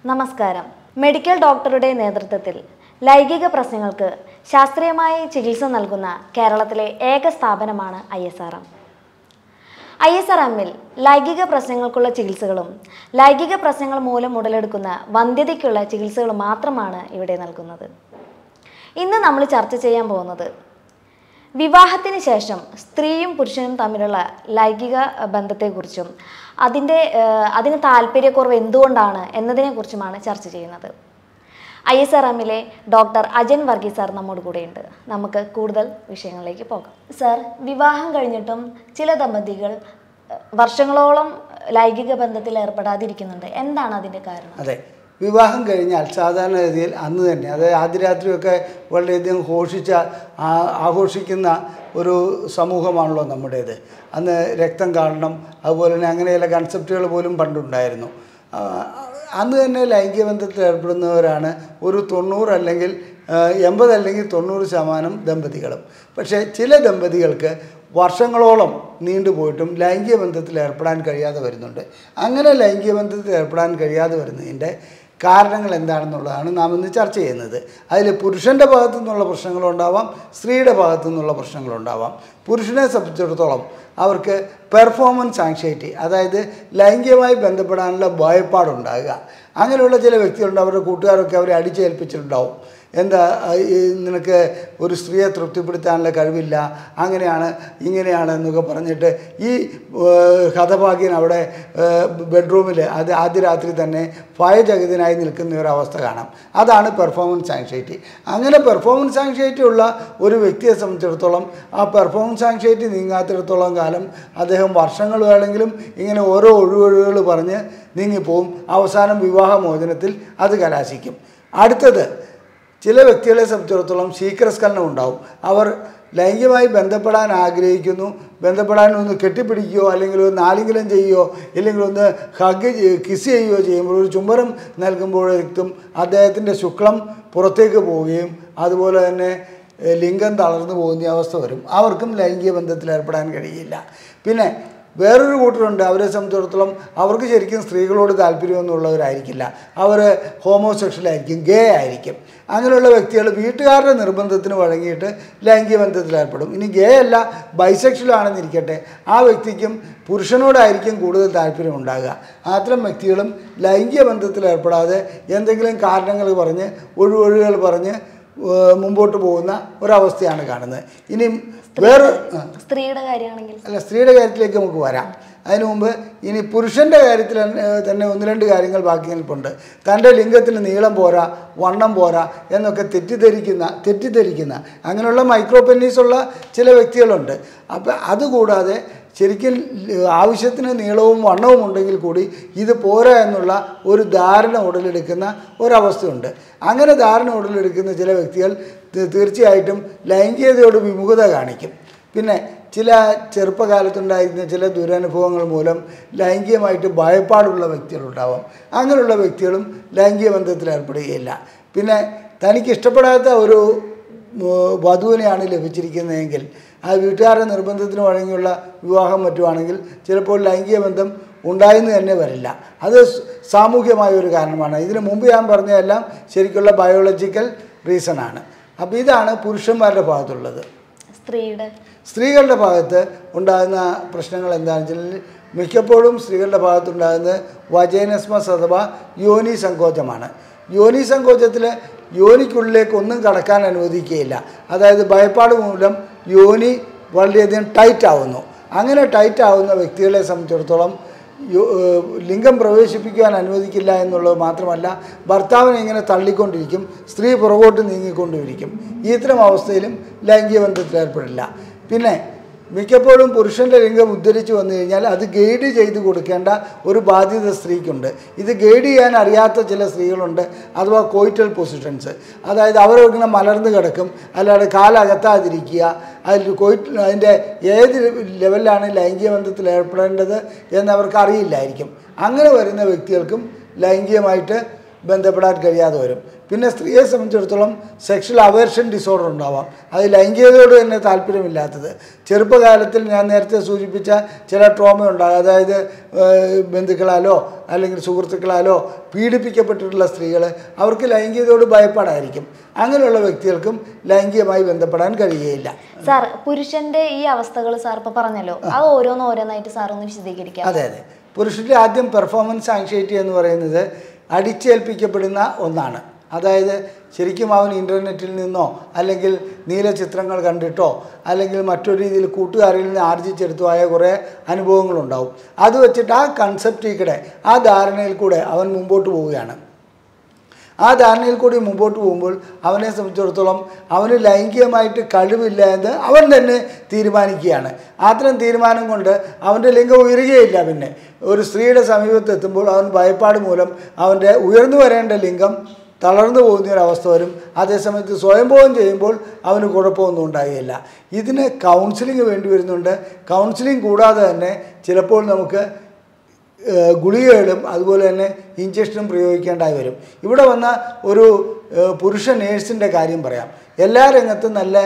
നമസ്കാരം മെഡിക്കൽ ഡോക്ടറുടെ നേതൃത്വത്തിൽ ലൈംഗിക പ്രശ്നങ്ങൾക്ക് ശാസ്ത്രീയമായി ചികിത്സ നൽകുന്ന കേരളത്തിലെ ഏക സ്ഥാപനമാണ് I S R M I S R എമ്മിൽ ലൈംഗിക പ്രശ്നങ്ങൾക്കുള്ള ചികിത്സകളും ലൈംഗിക പ്രശ്നങ്ങൾ മൂലം ഉടലെടുക്കുന്ന വന്ധ്യതയ്ക്കുള്ള ചികിത്സകളും മാത്രമാണ് ഇവിടെ നൽകുന്നത് ഇന്ന് നമ്മൾ ചർച്ച ചെയ്യാൻ പോകുന്നത് വിവാഹത്തിന് ശേഷം സ്ത്രീയും പുരുഷനും തമ്മിലുള്ള ലൈംഗിക അഹ്, ബന്ധത്തെക്കുറിച്ചും അതിൻ്റെ ഏഹ്, അതിന് താല്പര്യക്കുറവ് എന്തുകൊണ്ടാണ് എന്നതിനെക്കുറിച്ചുമാണ് ചർച്ച ചെയ്യുന്നത് ഐ എസ് ആർ എമ്മിലെ ഡോക്ടർ അജൻ വർഗീസ് സാർ നമ്മോട് കൂടെയുണ്ട് നമുക്ക് കൂടുതൽ വിഷയങ്ങളിലേക്ക് പോകാം സാർ വിവാഹം കഴിഞ്ഞിട്ടും ചില ദമ്പതികൾ ഏഹ്, വർഷങ്ങളോളം ലൈംഗിക ബന്ധത്തിൽ ഏർപ്പെടാതിരിക്കുന്നുണ്ട് എന്താണ് അതിൻ്റെ കാരണം അതെ വിവാഹം കഴിഞ്ഞാൽ സാധാരണഗതിയിൽ അന്ന് തന്നെ അതായത് ആദ്യ രാത്രിയൊക്കെ വളരെയധികം ഘോഷിച്ച ആ- ആഘോഷിക്കുന്ന ഒരു സമൂഹമാണല്ലോ നമ്മുടേത് അന്ന് രക്തം കാണണം അതുപോലെ തന്നെ അങ്ങനെയുള്ള കൺസെപ്റ്റുകൾ പോലും പണ്ടുണ്ടായിരുന്നു ആ, അന്ന് തന്നെ ലൈംഗിക ബന്ധത്തിൽ ഏർപ്പെടുന്നവരാണ് ഒരു തൊണ്ണൂറ് അല്ലെങ്കിൽ ആ, എൺപത് അല്ലെങ്കിൽ തൊണ്ണൂറ് ശതമാനം ദമ്പതികളും പക്ഷേ ചില ദമ്പതികൾക്ക് വർഷങ്ങളോളം നീണ്ടുപോയിട്ടും ലൈംഗിക ബന്ധത്തിൽ ഏർപ്പെടാൻ കഴിയാതെ വരുന്നുണ്ട് അങ്ങനെ ലൈംഗിക ബന്ധത്തിൽ ഏർപ്പെടാൻ കഴിയാതെ വരുന്നതിൻ്റെ കാരണങ്ങൾ എന്താണെന്നുള്ളതാണ് നാം ഇന്ന് ചർച്ച ചെയ്യുന്നത് അതിൽ പുരുഷൻ്റെ ഭാഗത്തു നിന്നുള്ള പ്രശ്നങ്ങളുണ്ടാവാം സ്ത്രീയുടെ ഭാഗത്തു നിന്നുള്ള പ്രശ്നങ്ങളുണ്ടാവാം പുരുഷനെ സംബന്ധിച്ചിടത്തോളം അവർക്ക് പെർഫോമൻസ് ആങ്ഷൈറ്റി അതായത് ലൈംഗികമായി ബന്ധപ്പെടാനുള്ള ഭയപ്പാടുണ്ടാകുക അങ്ങനെയുള്ള ചില വ്യക്തികളുണ്ട് അവരുടെ കൂട്ടുകാരൊക്കെ അവരെ അടിച്ചേൽപ്പിച്ചിട്ടുണ്ടാവും എന്താ ആ, ഈ നിനക്ക് ഒരു സ്ത്രീയെ തൃപ്തിപ്പെടുത്താനുള്ള കഴിവില്ല അങ്ങനെയാണ് ഇങ്ങനെയാണ് എന്നൊക്കെ പറഞ്ഞിട്ട് ഈ ഏഹ്, ഹതഭാഗ്യൻ അവിടെ ബെഡ്റൂമിൽ അത് ആദ്യ രാത്രി തന്നെ ഭയചകിതനായി നിൽക്കുന്ന ഒരു അവസ്ഥ കാണാം അതാണ് പെർഫോമൻസ് ആങ്ഷൈറ്റി അങ്ങനെ പെർഫോമൻസ് ആങ്ഷൈറ്റി ഉള്ള ഒരു വ്യക്തിയെ സംബന്ധിച്ചിടത്തോളം ആ പെർഫോമൻസ് ആങ്ഷൈറ്റി നീങ്ങാത്തിടത്തോളം കാലം അദ്ദേഹം വർഷങ്ങൾ വേണമെങ്കിലും ഇങ്ങനെ ഓരോ ഒഴിവൊഴിവുകൾ പറഞ്ഞ് നീങ്ങിപ്പോവും അവസാനം വിവാഹമോചനത്തിൽ അത് കലാശിക്കും അടുത്തത് ചില വ്യക്തികളെ സംബന്ധിച്ചിടത്തോളം ശീഘ്രസ്ഖലനം ഉണ്ടാവും അവർ ലൈംഗികമായി ബന്ധപ്പെടാൻ ആഗ്രഹിക്കുന്നു ബന്ധപ്പെടാൻ ഒന്ന് കെട്ടിപ്പിടിക്കുകയോ അല്ലെങ്കിൽ ഒന്ന് ആലിംഗനം ചെയ്യുകയോ ഇല്ലെങ്കിൽ ഒന്ന് ഹഗ് കിസ് ചെയ്യുകയോ ചെയ്യുമ്പോൾ ഒരു ചുംബനം നൽകുമ്പോഴേക്കും അദ്ദേഹത്തിൻ്റെ ശുക്ലം പുറത്തേക്ക് പോവുകയും അതുപോലെ തന്നെ ഏഹ്, ലിംഗം തളർന്നു പോകുന്ന അവസ്ഥ വരും അവർക്കും ലൈംഗിക ബന്ധത്തിൽ ഏർപ്പെടാൻ കഴിയില്ല പിന്നെ വേറൊരു കൂട്ടരുണ്ട് അവരെ സംബന്ധിച്ചിടത്തോളം അവർക്ക് ശരിക്കും സ്ത്രീകളോട് താല്പര്യമൊന്നുമുള്ളവരായിരിക്കില്ല അവർ ഹോമോസെക്ഷൽ ആയിരിക്കും ഗേ ആയിരിക്കും അങ്ങനെയുള്ള വ്യക്തികൾ വീട്ടുകാരുടെ നിർബന്ധത്തിന് വഴങ്ങിയിട്ട് ലൈംഗിക ബന്ധത്തിൽ ഏർപ്പെടും ഇനി ഗേ അല്ല ബൈസെക്ഷൽ ആണെന്നിരിക്കട്ടെ ആ വ്യക്തിക്കും പുരുഷനോടായിരിക്കും കൂടുതൽ താല്പര്യം ഉണ്ടാകുക അത്തരം വ്യക്തികളും ലൈംഗിക ബന്ധത്തിൽ ഏർപ്പെടാതെ എന്തെങ്കിലും കാരണങ്ങൾ പറഞ്ഞ് ഒഴിവൊഴികൾ പറഞ്ഞ് ഏഹ് മുമ്പോട്ട് പോകുന്ന ഒരവസ്ഥയാണ് കാണുന്നത് ഇനി വേറെ ആ. സ്ത്രീയുടെ കാര്യമാണെങ്കിൽ അല്ല സ്ത്രീയുടെ കാര്യത്തിലേക്ക് നമുക്ക് വരാം അതിനു മുമ്പ് ഇനി പുരുഷൻ്റെ കാര്യത്തിൽ തന്നെ- തന്നെ ഒന്ന് രണ്ട് കാര്യങ്ങൾ ബാക്കി നിൽപ്പുണ്ട് തൻ്റെ ലിംഗത്തിന് നീളം പോരാ വണ്ണം പോരാ എന്നൊക്കെ തെറ്റിദ്ധരിക്കുന്ന തെറ്റിദ്ധരിക്കുന്ന അങ്ങനെയുള്ള മൈക്രോ പെന്നീസ് ഉള്ള ചില വ്യക്തികളുണ്ട് അപ്പം അതുകൂടാതെ ശരിക്കും ല- ആവശ്യത്തിന് നീളവും വണ്ണവും ഉണ്ടെങ്കിൽ കൂടി ഇത് പോരാ എന്നുള്ള ഒരു ധാരണ ഉടലെടുക്കുന്ന ഒരവസ്ഥയുണ്ട് അങ്ങനെ ധാരണ ഉടലെടുക്കുന്ന ചില വ്യക്തികൾ തീ- തീർച്ചയായിട്ടും ലൈംഗികതയോട് വിമുഖത കാണിക്കും പിന്നെ ചില ചെറുപ്പകാലത്തുണ്ടായിരുന്ന ചില ദുരനുഭവങ്ങൾ മൂലം ലൈംഗികമായിട്ട് ഭയപ്പാടുള്ള വ്യക്തികളുണ്ടാവാം അങ്ങനെയുള്ള വ്യക്തികളും ലൈംഗിക ബന്ധത്തിൽ ഏർപ്പെടുകയില്ല പിന്നെ തനിക്ക് ഇഷ്ടപ്പെടാത്ത ഒരു ഉം, വധുവിനെയാണ് ലഭിച്ചിരിക്കുന്നതെങ്കിൽ ആ വീട്ടുകാരുടെ നിർബന്ധത്തിന് വഴങ്ങിയുള്ള വിവാഹം മറ്റുമാണെങ്കിൽ ചിലപ്പോൾ ലൈംഗിക ബന്ധം ഉണ്ടായെന്ന് തന്നെ വരില്ല അത് സ് സാമൂഹ്യമായ ഒരു കാരണമാണ് ഇതിനു മുമ്പ് ഞാൻ പറഞ്ഞതെല്ലാം ശരിക്കുള്ള ബയോളജിക്കൽ റീസണാണ് അപ്പോൾ ഇതാണ് പുരുഷന്മാരുടെ ഭാഗത്തുള്ളത് സ്ത്രീയുടെ സ്ത്രീകളുടെ ഭാഗത്ത് ഉണ്ടാകുന്ന പ്രശ്നങ്ങൾ എന്താണെന്ന് വെച്ചാൽ മിക്കപ്പോഴും സ്ത്രീകളുടെ ഭാഗത്തുണ്ടാകുന്നത് വജൈനസ്മസ് അഥവാ യോനി സങ്കോചമാണ് യോനി സങ്കോചത്തിൽ യോനിക്കുള്ളിലേക്ക് ഒന്നും കടക്കാൻ അനുവദിക്കുകയില്ല അതായത് ഭയപ്പാട് മൂലം യോനി വളരെയധികം ടൈറ്റ് ആവുന്നു അങ്ങനെ ടൈറ്റ് ആവുന്ന വ്യക്തികളെ സംബന്ധിച്ചിടത്തോളം യോ- ഏഹ് ലിംഗം പ്രവേശിപ്പിക്കുവാൻ അനുവദിക്കില്ല എന്നുള്ളത് മാത്രമല്ല ഭർത്താവിനെ ഇങ്ങനെ തള്ളിക്കൊണ്ടിരിക്കും സ്ത്രീ പുറകോട്ട് നീങ്ങിക്കൊണ്ടിരിക്കും ഇത്തരം അവസ്ഥയിലും ലൈംഗിക ബന്ധത്തിൽ ഏർപ്പെടില്ല പിന്നെ മിക്കപ്പോഴും പുരുഷൻ്റെ ലിംഗം ഉദ്ധരിച്ച് വന്നു കഴിഞ്ഞാൽ അത് ഗൈഡ് ചെയ്ത് കൊടുക്കേണ്ട ഒരു ബാധ്യത സ്ത്രീക്കുണ്ട് ഇത് ഗൈഡ് ചെയ്യാൻ അറിയാത്ത ചില സ്ത്രീകളുണ്ട് അഥവാ കോയിറ്റൽ പൊസിഷൻസ് അതായത് അവരിങ്ങനെ മലർന്ന് കിടക്കും അല്ലാതെ കാലകത്താതിരിക്കുക അതിൽ കോയിറ്റ് അതിൻ്റെ ഏത് ലെവലിലാണ് ലൈംഗിക ബന്ധത്തിൽ ഏർപ്പെടേണ്ടത് എന്ന് അവർക്ക് അറിയില്ലായിരിക്കും അങ്ങനെ വരുന്ന വ്യക്തികൾക്കും ലൈംഗികമായിട്ട് ബന്ധപ്പെടാൻ കഴിയാതെ വരും പിന്നെ സ്ത്രീയെ സംബന്ധിച്ചിടത്തോളം സെക്ഷൽ അവേർഷൻ ഡിസോർഡർ ഉണ്ടാവാം അത് ലൈംഗികതയോട് തന്നെ താല്പര്യമില്ലാത്തത് ചെറുപ്പകാലത്തിൽ ഞാൻ നേരത്തെ സൂചിപ്പിച്ച ചില ട്രോമ ഉണ്ടാകും അതായത് ഏഹ്, ബന്ധുക്കളാലോ അല്ലെങ്കിൽ സുഹൃത്തുക്കളാലോ പീഡിപ്പിക്കപ്പെട്ടിട്ടുള്ള സ്ത്രീകൾ അവർക്ക് ലൈംഗികതയോട് ഭയപ്പാടായിരിക്കും അങ്ങനെയുള്ള വ്യക്തികൾക്കും ലൈംഗികമായി ബന്ധപ്പെടാൻ കഴിയുകയില്ല സാർ പുരുഷന്റെ ഈ അവസ്ഥകൾ സാർ ഇപ്പൊ പറഞ്ഞല്ലോ അത് ഓരോന്ന് ഓരോന്നായിട്ട് സാർ ഒന്ന് വിശദീകരിക്കാം അതെ അതെ പുരുഷൻ്റെ ആദ്യം പെർഫോമൻസ് ആങ്ഷൈറ്റി എന്ന് പറയുന്നത് അടിച്ചേൽപ്പിക്കപ്പെടുന്ന ഒന്നാണ് അതായത് ശരിക്കും അവൻ ഇൻ്റർനെറ്റിൽ നിന്നോ അല്ലെങ്കിൽ നീല ചിത്രങ്ങൾ കണ്ടിട്ടോ അല്ലെങ്കിൽ മറ്റൊരു രീതിയിൽ കൂട്ടുകാരിൽ നിന്ന് ആർജിച്ചെടുത്തോ ആയ കുറേ അനുഭവങ്ങളുണ്ടാവും അത് വെച്ചിട്ട് ആ കൺസെപ്റ്റിൽ കൂടെ ആ ധാരണയിൽ കൂടെ അവൻ മുമ്പോട്ട് പോവുകയാണ് ആ ധാരണയിൽ കൂടി മുമ്പോട്ട് പോകുമ്പോൾ അവനെ സംബന്ധിച്ചിടത്തോളം അവന് ലൈംഗികമായിട്ട് കഴിവില്ല എന്ന് അവൻ തന്നെ തീരുമാനിക്കുകയാണ് അത്തരം തീരുമാനം കൊണ്ട് അവൻ്റെ ലിംഗം ഉയരുകയില്ല പിന്നെ ഒരു സ്ത്രീയുടെ സമീപത്ത് എത്തുമ്പോൾ അവൻ ഭയപ്പാട് മൂലം അവൻ്റെ ഉയർന്നു വരേണ്ട ലിംഗം തളർന്നു പോകുന്ന ഒരു അവസ്ഥ വരും അതേസമയത്ത് സ്വയംഭോഗം ചെയ്യുമ്പോൾ അവന് കുഴപ്പമൊന്നും ഉണ്ടാകുകയില്ല ഇതിന് കൗൺസിലിംഗ് വേണ്ടി വരുന്നുണ്ട് കൗൺസിലിംഗ് കൂടാതെ തന്നെ ചിലപ്പോൾ നമുക്ക് ഏഹ് ഗുളികകളും അതുപോലെ തന്നെ ഇഞ്ചക്ഷനും പ്രയോഗിക്കേണ്ടതായി വരും ഇവിടെ വന്ന ഒരു ഏഹ് പുരുഷ നേഴ്സിൻ്റെ കാര്യം പറയാം എല്ലാ രംഗത്തും നല്ല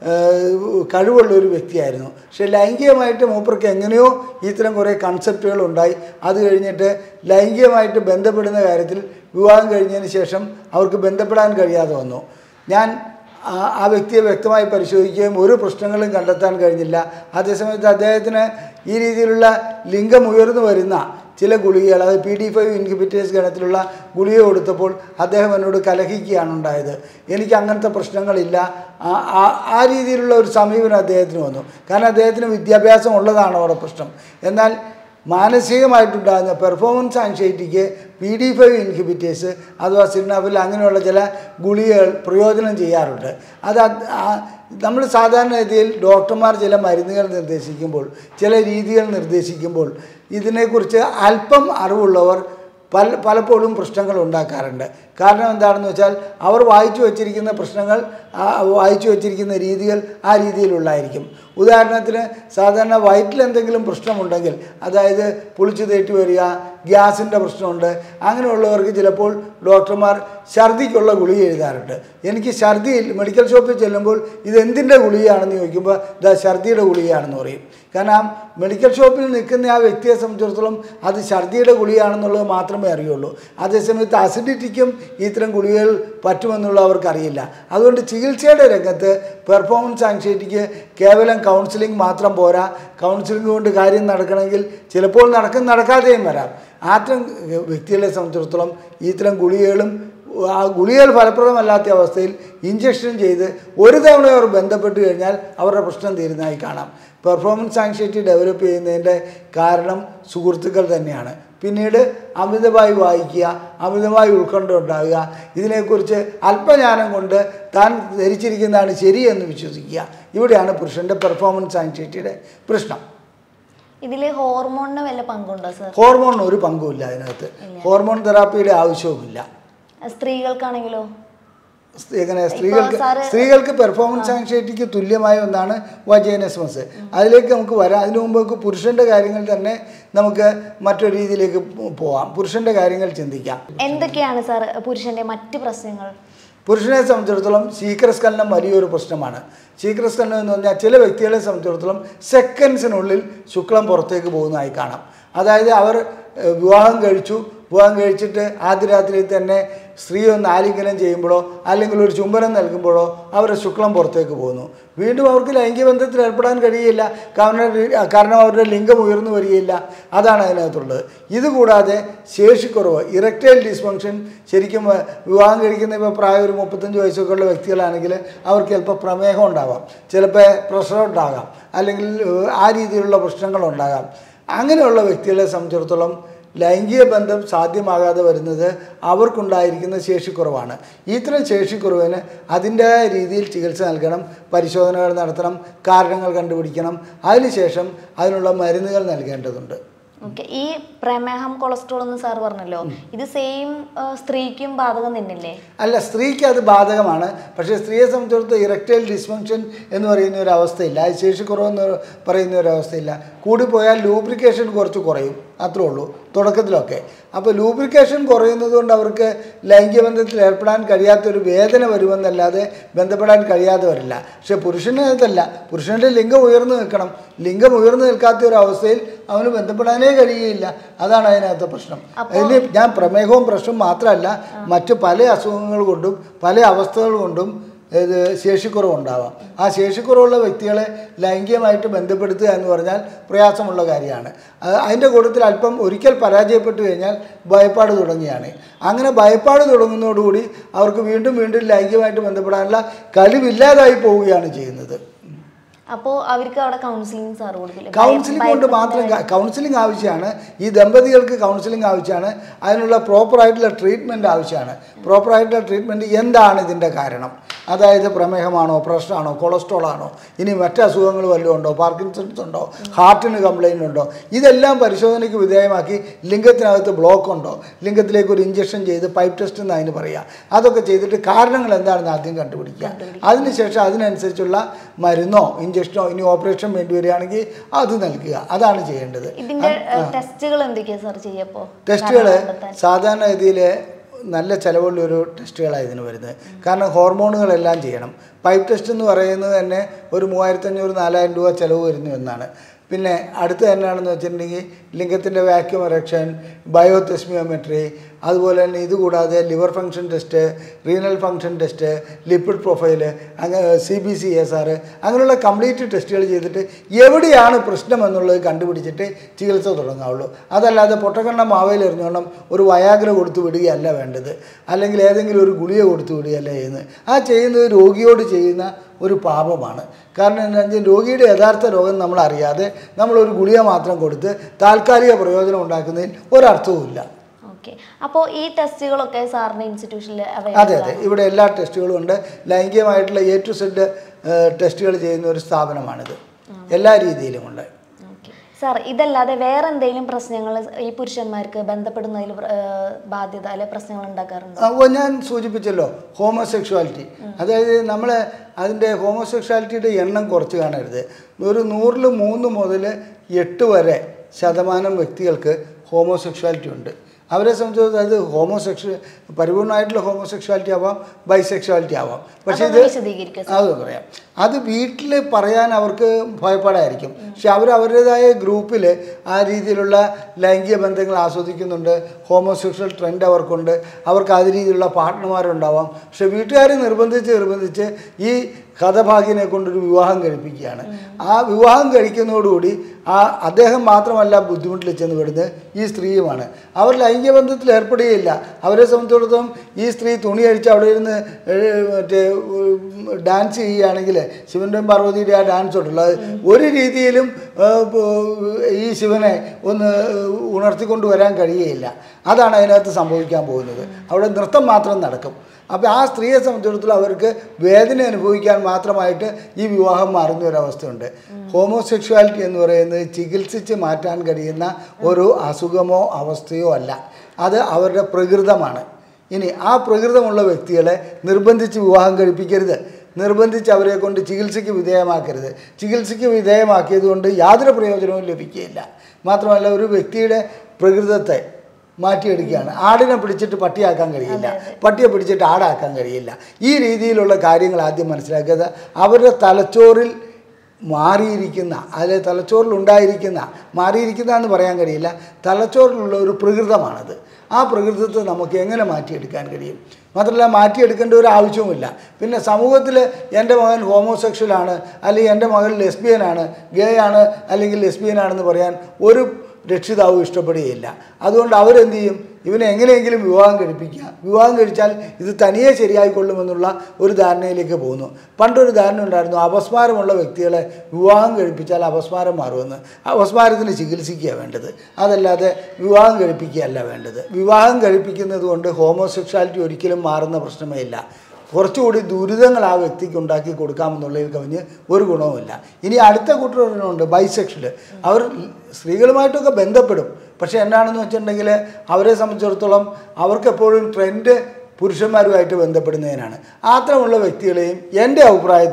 ഏഹ് കഴിവുള്ള ഒരു വ്യക്തിയായിരുന്നു പക്ഷെ ലൈംഗികമായിട്ട് മൂപ്പർക്ക് എങ്ങനെയോ ഇത്തരം കുറേ കൺസെപ്റ്റുകൾ ഉണ്ടായി അത് കഴിഞ്ഞിട്ട് ലൈംഗികമായിട്ട് ബന്ധപ്പെടുന്ന കാര്യത്തിൽ വിവാഹം കഴിഞ്ഞതിന് ശേഷം അവർക്ക് ബന്ധപ്പെടാൻ കഴിയാതെ വന്നു ഞാൻ ആ- ആ വ്യക്തിയെ വ്യക്തമായി പരിശോധിക്കുകയും ഒരു പ്രശ്നങ്ങളും കണ്ടെത്താൻ കഴിഞ്ഞില്ല അതേസമയത്ത് അദ്ദേഹത്തിന് ഈ രീതിയിലുള്ള ലിംഗം ഉയർന്നു വരുന്ന ചില ഗുളികകൾ അതായത് പി ഡി ഫൈവ് ഇൻഹിബിറ്റേഴ്സ് ഗണത്തിലുള്ള ഗുളിക കൊടുത്തപ്പോൾ അദ്ദേഹം എന്നോട് കലഹിക്കുകയാണ് ഉണ്ടായത് എനിക്ക് അങ്ങനത്തെ പ്രശ്നങ്ങളില്ല ആ- ആ- ആ രീതിയിലുള്ള ഒരു സമീപനം അദ്ദേഹത്തിന് വന്നു കാരണം അദ്ദേഹത്തിന് വിദ്യാഭ്യാസം ഉള്ളതാണ് അവിടെ പ്രശ്നം എന്നാൽ മാനസികമായിട്ടുണ്ടാകുന്ന പെർഫോമൻസ് ആൻസൈറ്റിക്ക് പി ഡി ഫൈവ് ഇൻഹിബിറ്റേഴ്സ് അഥവാ സിഗ്നാഫിൽ അങ്ങനെയുള്ള ചില ഗുളികകൾ പ്രയോജനം ചെയ്യാറുണ്ട് അത് നമ്മൾ സാധാരണ രീതിയിൽ ഡോക്ടർമാർ ചില മരുന്നുകൾ നിർദ്ദേശിക്കുമ്പോൾ ചില രീതികൾ നിർദ്ദേശിക്കുമ്പോൾ ഇതിനെക്കുറിച്ച് അല്പം അറിവുള്ളവർ പല പലപ്പോഴും പ്രശ്നങ്ങൾ ഉണ്ടാക്കാറുണ്ട് കാരണം എന്താണെന്ന് വെച്ചാൽ അവർ വായിച്ചു വച്ചിരിക്കുന്ന പ്രശ്നങ്ങൾ ആ വായിച്ചു വച്ചിരിക്കുന്ന രീതികൾ ആ രീതിയിലുള്ളായിരിക്കും ഉദാഹരണത്തിന് സാധാരണ വയറ്റിൽ എന്തെങ്കിലും പ്രശ്നമുണ്ടെങ്കിൽ അതായത് പുളിച്ചു തേറ്റി വരിക ഗ്യാസിൻ്റെ പ്രശ്നമുണ്ട് അങ്ങനെയുള്ളവർക്ക് ചിലപ്പോൾ ഡോക്ടർമാർ ഛർദിക്കുള്ള ഗുളിക എഴുതാറുണ്ട് എനിക്ക് ഛർദിയിൽ മെഡിക്കൽ ഷോപ്പിൽ ചെല്ലുമ്പോൾ ഇത് എന്തിൻ്റെ ഗുളികയാണെന്ന് ചോദിക്കുമ്പോൾ ഇതാ ഛർദിയുടെ ഗുളികയാണെന്ന് പറയും കാരണം മെഡിക്കൽ ഷോപ്പിൽ നിൽക്കുന്ന ആ വ്യക്തിയെ സംബന്ധിച്ചിടത്തോളം അത് ഛർദിയുടെ ഗുളികയാണെന്നുള്ളത് മാത്രമേ അറിയുള്ളൂ അതേസമയത്ത് അസിഡിറ്റിക്കും ഇത്തരം ഗുളികകൾ പറ്റുമെന്നുള്ള അവർക്കറിയില്ല അതുകൊണ്ട് ചികിത്സയുടെ രംഗത്ത് പെർഫോമൻസ് ആങ്സൈറ്റിക്ക് കേവലം കൗൺസിലിംഗ് മാത്രം പോരാ കൗൺസിലിംഗ് കൊണ്ട് കാര്യം നടക്കണമെങ്കിൽ ചിലപ്പോൾ നടക്കും നടക്കാതെയും വരാം അത്തരം വ്യക്തികളെ സംബന്ധിച്ചിടത്തോളം ഇത്തരം ഗുളികകളും ആ ഗുളികകൾ ഫലപ്രദമല്ലാത്ത അവസ്ഥയിൽ ഇഞ്ചക്ഷൻ ചെയ്ത് ഒരു തവണ അവർ ബന്ധപ്പെട്ട് കഴിഞ്ഞാൽ അവരുടെ പ്രശ്നം തീരുന്നതായി കാണാം പെർഫോമൻസ് ആങ്സൈറ്റി ഡെവലപ്പ് ചെയ്യുന്നതിൻ്റെ കാരണം സുഹൃത്തുക്കൾ തന്നെയാണ് പിന്നീട് അമിതമായി വായിക്കുക അമിതമായി ഉത്കണ്ഠ ഉണ്ടാകുക ഇതിനെക്കുറിച്ച് അല്പജ്ഞാനം കൊണ്ട് താൻ ധരിച്ചിരിക്കുന്നതാണ് ശരിയെന്ന് വിശ്വസിക്കുക ഇവിടെയാണ് പുരുഷൻ്റെ പെർഫോമൻസ് ആങ്സൈറ്റിയുടെ പ്രശ്നം ഇതിൽ ഹോർമോണിന് വല്ല പങ്കുണ്ടോ സാർ ഹോർമോണിന് ഒരു പങ്കുമില്ല അതിനകത്ത് ഹോർമോൺ തെറാപ്പിയുടെ ആവശ്യവുമില്ല സ്ത്രീകൾക്കാണെങ്കിലോ സ്ത്രീ- എങ്ങനെ സ്ത്രീകൾക്ക് സാറ് സ്ത്രീകൾക്ക് പെർഫോമൻസ് ആങ്സൈറ്റിക്ക് തുല്യമായ ഒന്നാണ് വജേനസ്മസ് അതിലേക്ക് നമുക്ക് വരാം അതിനു മുമ്പ് നമുക്ക് പുരുഷൻ്റെ കാര്യങ്ങൾ തന്നെ നമുക്ക് മറ്റൊരു രീതിയിലേക്ക് പോ- പോവാം പുരുഷൻ്റെ കാര്യങ്ങൾ ചിന്തിക്കാം എന്തൊക്കെയാണ് സാർ പുരുഷന്റെ മറ്റ് പ്രശ്നങ്ങൾ പുരുഷനെ സംബന്ധിച്ചിടത്തോളം ശീഘ്രസ്ഖലനം വലിയൊരു പ്രശ്നമാണ് ശീഘ്രസ്ഖലനം എന്ന് പറഞ്ഞാൽ ചില വ്യക്തികളെ സംബന്ധിച്ചിടത്തോളം സെക്കൻഡ്സിനുള്ളിൽ ശുക്ലം പുറത്തേക്ക് പോകുന്നതായി കാണാം അതായത് അവർ ഏഹ്, വിവാഹം കഴിച്ചു വിവാഹം കഴിച്ചിട്ട് ആദ്യ രാത്രിയിൽ തന്നെ സ്ത്രീ ഒന്ന് ആലിംഗനം ചെയ്യുമ്പോഴോ അല്ലെങ്കിൽ ഒരു ചുംബനം നൽകുമ്പോഴോ അവരുടെ ശുക്ലം പുറത്തേക്ക് പോകുന്നു വീണ്ടും അവർക്ക് ലൈംഗിക ബന്ധത്തിൽ ഏർപ്പെടാൻ കഴിയില്ല കാരണം കാരണം അവരുടെ ലിംഗം ഉയർന്നു വരികയില്ല അതാണ് അതിനകത്തുള്ളത് ഇതുകൂടാതെ ശേഷിക്കുറവ് ഇറക്റ്റൈൽ ഡിസ്ഫങ്ഷൻ ശരിക്കും ഏഹ്, വിവാഹം കഴിക്കുന്ന ഇപ്പോൾ പ്രായം ഒരു മുപ്പത്തഞ്ച് വയസ്സൊക്കെ ഉള്ള വ്യക്തികളാണെങ്കിൽ അവർക്ക് ചിലപ്പോൾ പ്രമേഹം ഉണ്ടാകാം ചിലപ്പോൾ പ്രഷർ ഉണ്ടാകാം അല്ലെങ്കിൽ ഏഹ്, ആ രീതിയിലുള്ള പ്രശ്നങ്ങളുണ്ടാകാം അങ്ങനെയുള്ള വ്യക്തികളെ സംബന്ധിച്ചിടത്തോളം ലൈംഗിക ബന്ധം സാധ്യമാകാതെ വരുന്നത് അവർക്കുണ്ടായിരിക്കുന്ന ശേഷിക്കുറവാണ് ഇത്തരം ശേഷിക്കുറവിന് അതിൻ്റെതായ രീതിയിൽ ചികിത്സ നൽകണം പരിശോധനകൾ നടത്തണം കാരണങ്ങൾ കണ്ടുപിടിക്കണം അതിനുശേഷം അതിനുള്ള മരുന്നുകൾ നൽകേണ്ടതുണ്ട് ഓക്കെ ഈ പ്രമേഹം കൊളസ്ട്രോൾ എന്ന് സാർ പറഞ്ഞല്ലോ ഇത് സെയിം സ്ത്രീക്കും ബാധകം തന്നെയല്ലേ അല്ല സ്ത്രീക്ക് അത് ബാധകമാണ് പക്ഷേ സ്ത്രീയെ സംബന്ധിച്ചിടത്തോളം ഇറക്റ്റൈൽ ഡിസ്ഫങ്ഷൻ എന്ന് പറയുന്ന ഒരു അവസ്ഥയില്ല അത് ശേഷിക്കുറവെന്ന് പറയുന്ന ഒരു അവസ്ഥയില്ല കൂടിപ്പോയാൽ ലൂബ്രിക്കേഷൻ കുറച്ച് കുറയും അത്രേ ഉള്ളൂ തുടക്കത്തിലൊക്കെ അപ്പോൾ ലൂബ്രിക്കേഷൻ കുറയുന്നത് കൊണ്ട് അവർക്ക് ലൈംഗിക ബന്ധത്തിൽ ഏർപ്പെടാൻ കഴിയാത്തൊരു വേദന വരുമെന്നല്ലാതെ ബന്ധപ്പെടാൻ കഴിയാതെ വരില്ല പക്ഷെ പുരുഷന് അതല്ല പുരുഷൻ്റെ ലിംഗം ഉയർന്നു നിൽക്കണം ലിംഗം ഉയർന്നു നിൽക്കാത്ത ഒരു അവസ്ഥയിൽ അവന് ബന്ധപ്പെടാനേ കഴിയുകയില്ല അതാണ് അതിനകത്തെ പ്രശ്നം അതിന് ഞാൻ പ്രമേഹവും പ്രശ്നം മാത്രമല്ല മറ്റു പല അസുഖങ്ങൾ കൊണ്ടും പല അവസ്ഥകൾ കൊണ്ടും ഇത് ശേഷിക്കുറവുണ്ടാവാം ആ ശേഷിക്കുറവുള്ള വ്യക്തികളെ ലൈംഗികമായിട്ട് ബന്ധപ്പെടുത്തുക എന്ന് പറഞ്ഞാൽ പ്രയാസമുള്ള കാര്യമാണ് അത് അതിൻ്റെ കൂട്ടത്തിൽ അല്പം ഒരിക്കൽ പരാജയപ്പെട്ടു കഴിഞ്ഞാൽ ഭയപ്പാട് തുടങ്ങിയാണ് അങ്ങനെ ഭയപ്പാട് തുടങ്ങുന്നതോടുകൂടി അവർക്ക് വീണ്ടും വീണ്ടും ലൈംഗികമായിട്ട് ബന്ധപ്പെടാനുള്ള കഴിവില്ലാതായി പോവുകയാണ് ചെയ്യുന്നത് അപ്പോൾ അവർക്ക് അവിടെ കൗൺസിലിംഗ് സാർ കൊടുക്കില്ല കൗൺസിലിംഗ് കൊണ്ട് മാത്രം കൗൺസിലിംഗ് ആവശ്യമാണ് ഈ ദമ്പതികൾക്ക് കൗൺസിലിംഗ് ആവശ്യമാണ് അതിനുള്ള പ്രോപ്പറായിട്ടുള്ള ട്രീറ്റ്മെൻറ്റ് ആവശ്യമാണ് പ്രോപ്പറായിട്ടുള്ള ട്രീറ്റ്മെൻറ്റ് എന്താണ് ഇതിൻ്റെ കാരണം അതായത് പ്രമേഹമാണോ പ്രഷറാണോ കൊളസ്ട്രോൾ ആണോ ഇനി മറ്റ് അസുഖങ്ങൾ വല്ലതും ഉണ്ടോ പാർക്കിൻസൺസ് ഉണ്ടോ ഹാർട്ടിന് കംപ്ലൈൻറ്റ് ഉണ്ടോ ഇതെല്ലാം പരിശോധനയ്ക്ക് വിധേയമാക്കി ലിംഗത്തിനകത്ത് ബ്ലോക്ക് ഉണ്ടോ ലിംഗത്തിലേക്ക് ഒരു ഇഞ്ചക്ഷൻ ചെയ്ത് പൈപ്പ് ടെസ്റ്റ് എന്ന് അതിന് പറയുക അതൊക്കെ ചെയ്തിട്ട് കാരണങ്ങൾ എന്താണെന്ന് ആദ്യം കണ്ടുപിടിക്കുക അതിനുശേഷം അതിനനുസരിച്ചുള്ള മരുന്നോ ഇഞ്ചക്ഷനോ ഇനി ഓപ്പറേഷൻ വേണ്ടി വരികയാണെങ്കിൽ അത് നൽകുക അതാണ് ചെയ്യേണ്ടത് ഇതിന്റെ ടെസ്റ്റുകൾ എന്തൊക്കെയാ സാർ ചെയ്യപ്പോ ടെസ്റ്റുകൾ സാധാരണഗതിയിൽ നല്ല ചിലവുള്ള ഒരു ടെസ്റ്റുകളാണ് ഇതിന് വരുന്നത് കാരണം ഹോർമോണുകളെല്ലാം ചെയ്യണം പൈപ്പ് ടെസ്റ്റ് എന്ന് പറയുന്നത് തന്നെ ഒരു മൂവായിരത്തഞ്ഞൂറ് നാലായിരം രൂപ ചിലവ് വരുന്നു എന്നാണ് പിന്നെ അടുത്ത് തന്നെയാണെന്ന് വെച്ചിട്ടുണ്ടെങ്കിൽ ലിംഗത്തിൻ്റെ വാക്യൂം എറക്ഷൻ ബയോതെസ്മിയോമെട്രി അതുപോലെ തന്നെ ഇതുകൂടാതെ liver function test renal function test lipid profile അങ്ങനെ C B C S R അങ്ങനെയുള്ള കംപ്ലീറ്റ് ടെസ്റ്റുകൾ ചെയ്തിട്ട് എവിടെയാണ് പ്രശ്നം എന്നുള്ളത് കണ്ടുപിടിച്ചിട്ട് ചികിത്സ തുടങ്ങാവുള്ളൂ അതല്ലാതെ പൊട്ടക്കണ്ണ മാവയിൽ എറിഞ്ഞോണം ഒരു വയാഗ്ര കൊടുത്തു വിടുകയല്ല വേണ്ടത് അല്ലെങ്കിൽ ഏതെങ്കിലും ഒരു ഗുളിക കൊടുത്തു വിടുകയല്ല ചെയ്യുന്നത് ആ ചെയ്യുന്നത് രോഗിയോട് ചെയ്യുന്ന ഒരു പാപമാണ് കാരണം എന്താ വെച്ചാൽ രോഗിയുടെ യഥാർത്ഥ രോഗം നമ്മൾ അറിയാതെ നമ്മളൊരു ഗുളിക മാത്രം കൊടുത്ത് താൽക്കാലിക പ്രയോജനം ഉണ്ടാക്കുന്നതിൽ ഒരർത്ഥവുമില്ല ഓക്കെ അപ്പോൾ ഈ ടെസ്റ്റുകളൊക്കെ സാറിന്റെ ഇൻസ്റ്റിറ്റ്യൂഷനിൽ അതെ അവൈലബിൾ അതെ ഇവിടെ എല്ലാ ടെസ്റ്റുകളും ഉണ്ട് ലൈംഗികമായിട്ടുള്ള എ ടു സെഡ് ടെസ്റ്റുകൾ ചെയ്യുന്ന ഒരു സ്ഥാപനമാണിത് എല്ലാ രീതിയിലും ഉണ്ട് ഓക്കെ സാർ ഇതല്ലാതെ വേറെ എന്തെങ്കിലും പ്രശ്നങ്ങൾ ഈ പുരുഷന്മാർക്ക് ബന്ധപ്പെടുന്നതിൽ ഏഹ്, ബാധ്യത അല്ലെ പ്രശ്നങ്ങൾ ഉണ്ടാക്കാറുണ്ടോ അപ്പോൾ ഞാൻ സൂചിപ്പിച്ചല്ലോ ഹോമോസെക്ഷുവാലിറ്റി അതായത് നമ്മൾ അതിൻ്റെ ഹോമോസെക്ഷുവാലിറ്റിയുടെ എണ്ണം കുറച്ച് കാണരുത് ഒരു നൂറിൽ മൂന്ന് മുതൽ എട്ട് വരെ ശതമാനം വ്യക്തികൾക്ക് ഹോമോസെക്ഷുവാലിറ്റി ഉണ്ട് അവരെ സംബന്ധിച്ചിടത്തോളം അത് ഹോമോസെക്ഷ പരിപൂർണമായിട്ടുള്ള ഹോമോസെക്ഷുവാലിറ്റി ആവാം ബൈസെക്ഷുവാലിറ്റി ആവാം പക്ഷേ ഇത് അതൊന്ന് വിശദീകരിക്കുക സാർ. അത് പറയാം അത് വീട്ടിൽ പറയാൻ അവർക്ക് ഭയപ്പാടായിരിക്കും പക്ഷെ അവർ അവരുടേതായ ഗ്രൂപ്പിൽ ആ രീതിയിലുള്ള ലൈംഗിക ബന്ധങ്ങൾ ആസ്വദിക്കുന്നുണ്ട് ഹോമോസെക്ഷൽ ട്രെൻഡ് അവർക്കുണ്ട് അവർക്ക് ആ രീതിയിലുള്ള പാർട്ട്ണർമാരുണ്ടാവാം പക്ഷെ വീട്ടുകാർ നിർബന്ധിച്ച് നിർബന്ധിച്ച് ഈ കഥഭാഗ്യനെ കൊണ്ടൊരു വിവാഹം കഴിപ്പിക്കുകയാണ് ആ വിവാഹം കഴിക്കുന്നതോടുകൂടി ആ അദ്ദേഹം മാത്രമല്ല ബുദ്ധിമുട്ടിൽ ചെന്ന് പെടുന്നത് ഈ സ്ത്രീയുമാണ് അവർ ലൈംഗിക ബന്ധത്തിൽ ഏർപ്പെടുകയില്ല അവരെ സംബന്ധിച്ചിടത്തോളം ഈ സ്ത്രീ തുണി അഴിച്ച് അവിടെ ഇരുന്ന് ഏഹ്, മറ്റേ ഉം, ഡാൻസ് ചെയ്യുകയാണെങ്കിൽ ശിവൻ്റെയും പാർവതിയുടെ ആ ഡാൻസ് ഉണ്ടല്ലോ അത് ഒരു രീതിയിലും ഏഹ്, പോ- ഈ ശിവനെ ഒന്ന് ഉണർത്തിക്കൊണ്ട് വരാൻ കഴിയുകയില്ല അതാണ് അതിനകത്ത് സംഭവിക്കാൻ പോകുന്നത് അവിടെ നൃത്തം മാത്രം നടക്കും അപ്പോൾ ആ സ്ത്രീയെ സംബന്ധിച്ചിടത്തോളം അവർക്ക് വേദന അനുഭവിക്കാൻ മാത്രമായിട്ട് ഈ വിവാഹം മാറുന്ന ഒരവസ്ഥയുണ്ട് ഹോമോസെക്ഷുവാലിറ്റി എന്ന് പറയുന്നത് ചികിത്സിച്ച് മാറ്റാൻ കഴിയുന്ന ഒരു അസുഖമോ അവസ്ഥയോ അല്ല അത് അവരുടെ പ്രകൃതമാണ് ഇനി ആ പ്രകൃതമുള്ള വ്യക്തികളെ നിർബന്ധിച്ച് വിവാഹം കഴിപ്പിക്കരുത് നിർബന്ധിച്ച് അവരെ കൊണ്ട് ചികിത്സയ്ക്ക് വിധേയമാക്കരുത് ചികിത്സയ്ക്ക് വിധേയമാക്കിയത് കൊണ്ട് യാതൊരു പ്രയോജനവും ലഭിക്കുകയില്ല മാത്രമല്ല ഒരു വ്യക്തിയുടെ പ്രകൃതത്തെ മാറ്റിയെടുക്കുകയാണ് ആടിനെ പിടിച്ചിട്ട് പട്ടിയാക്കാൻ കഴിയില്ല പട്ടിയെ പിടിച്ചിട്ട് ആടാക്കാൻ കഴിയില്ല ഈ രീതിയിലുള്ള കാര്യങ്ങൾ ആദ്യം മനസ്സിലാക്കുക അവരുടെ തലച്ചോറിൽ മാറിയിരിക്കുന്ന അതിൽ തലച്ചോറിൽ ഉണ്ടായിരിക്കുന്ന മാറിയിരിക്കുന്ന എന്ന് പറയാൻ കഴിയില്ല തലച്ചോറിലുള്ള ഒരു പ്രകൃതമാണത് ആ പ്രകൃതത്തെ നമുക്ക് എങ്ങനെ മാറ്റിയെടുക്കാൻ കഴിയും മാത്രമല്ല മാറ്റിയെടുക്കേണ്ട ഒരു ആവശ്യവുമില്ല പിന്നെ സമൂഹത്തിൽ എൻ്റെ മകൻ ഹോമോസെക്ഷലാണ് അല്ലെങ്കിൽ എൻ്റെ മകൻ ലെസ്ബിയനാണ് ഗേ ആണ് അല്ലെങ്കിൽ ലെസ്ബിയൻ ആണെന്ന് പറയാൻ ഒരു രക്ഷിതാവും ഇഷ്ടപ്പെടുകയില്ല അതുകൊണ്ട് അവരെന്ത് ചെയ്യും ഇവനെ എങ്ങനെയെങ്കിലും വിവാഹം കഴിപ്പിക്കുക വിവാഹം കഴിച്ചാൽ ഇത് തനിയെ ശരിയായിക്കൊള്ളുമെന്നുള്ള ഒരു ധാരണയിലേക്ക് പോകുന്നു പണ്ടൊരു ധാരണ ഉണ്ടായിരുന്നു അപസ്മാരമുള്ള വ്യക്തികളെ വിവാഹം കഴിപ്പിച്ചാൽ അപസ്മാരം മാറുമെന്ന് അപസ്മാരത്തിന് ചികിത്സിക്കുക വേണ്ടത് അതല്ലാതെ വിവാഹം കഴിപ്പിക്കുകയല്ല വേണ്ടത് വിവാഹം കഴിപ്പിക്കുന്നത് കൊണ്ട് ഹോമോസെക്ഷാലിറ്റി ഒരിക്കലും മാറുന്ന പ്രശ്നമേ ഇല്ല കുറച്ചുകൂടി ദുരിതങ്ങൾ ആ വ്യക്തിക്ക് ഉണ്ടാക്കി കൊടുക്കാമെന്നുള്ളതിൽ കവിഞ്ഞ് ഒരു ഗുണവുമില്ല ഇനി അടുത്ത കൂട്ടരുണ്ട് ബൈസെക്ഷൽ അവർ സ്ത്രീകളുമായിട്ടൊക്കെ ബന്ധപ്പെടും പക്ഷേ എന്താണെന്ന് വെച്ചിട്ടുണ്ടെങ്കിൽ അവരെ സംബന്ധിച്ചിടത്തോളം അവർക്കെപ്പോഴും ട്രെൻഡ് പുരുഷന്മാരുമായിട്ട് ബന്ധപ്പെടുന്നതിനാണ് അത്തരമുള്ള വ്യക്തികളെയും എൻ്റെ അഭിപ്രായത്തിൽ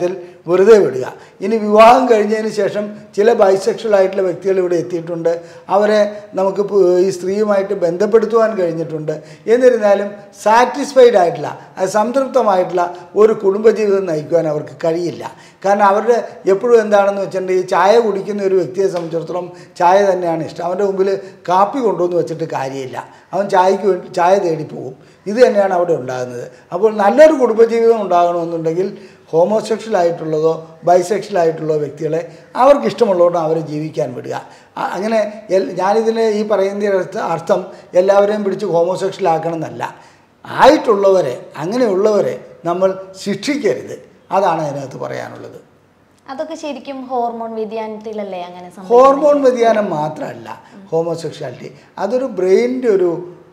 വെറുതെ വിടുക ഇനി വിവാഹം കഴിഞ്ഞതിന് ശേഷം ചില ബൈസെക്ഷൽ ആയിട്ടുള്ള വ്യക്തികൾ ഇവിടെ എത്തിയിട്ടുണ്ട് അവരെ നമുക്ക് പു- ഈ സ്ത്രീയുമായിട്ട് ബന്ധപ്പെടുത്തുവാൻ കഴിഞ്ഞിട്ടുണ്ട് എന്നിരുന്നാലും സാറ്റിസ്ഫൈഡ് ആയിട്ടുള്ള അത് സംതൃപ്തമായിട്ടുള്ള ഒരു കുടുംബജീവിതം നയിക്കുവാൻ അവർക്ക് കഴിയില്ല കാരണം അവരുടെ എപ്പോഴും എന്താണെന്ന് വെച്ചിട്ടുണ്ടെങ്കിൽ ചായ കുടിക്കുന്ന ഒരു വ്യക്തിയെ സംബന്ധിച്ചിടത്തോളം ചായ തന്നെയാണ് ഇഷ്ടം അവൻ്റെ മുമ്പിൽ കാപ്പി കൊണ്ടുവന്ന് വെച്ചിട്ട് കാര്യമില്ല അവൻ ചായക്ക് വേണ്ടി ചായ തേടി പോകും ഇത് തന്നെയാണ് അവിടെ ഉണ്ടാകുന്നത് അപ്പോൾ നല്ലൊരു കുടുംബജീവിതം ഉണ്ടാകണമെന്നുണ്ടെങ്കിൽ ഹോമോസെക്ഷൽ ആയിട്ടുള്ളതോ ബൈസെക്ഷൽ ആയിട്ടുള്ള വ്യക്തികളെ അവർക്ക് ഇഷ്ടമുള്ളതുകൊണ്ട് അവരെ ജീവിക്കാൻ വിടുക അ- അങ്ങനെ എൽ- ഞാനിതിന് ഈ പറയുന്ന അർത്ഥ- അർത്ഥം എല്ലാവരെയും പിടിച്ച് ഹോമോസെക്ഷൽ ആക്കണം എന്നല്ല ആയിട്ടുള്ളവരെ അങ്ങനെയുള്ളവരെ നമ്മൾ ശിക്ഷിക്കരുത് അതാണ് അതിനകത്ത് പറയാനുള്ളത് അതൊക്കെ ശരിക്കും ഹോർമോൺ വ്യതിയാനത്തിലല്ലേ അങ്ങനെ സംഭവിക്കുന്നത്? ഹോർമോൺ വ്യതിയാനം മാത്രമല്ല ഹോമോസെക്ഷാലിറ്റി അതൊരു ബ്രെയിനിൻ്റെ ഒരു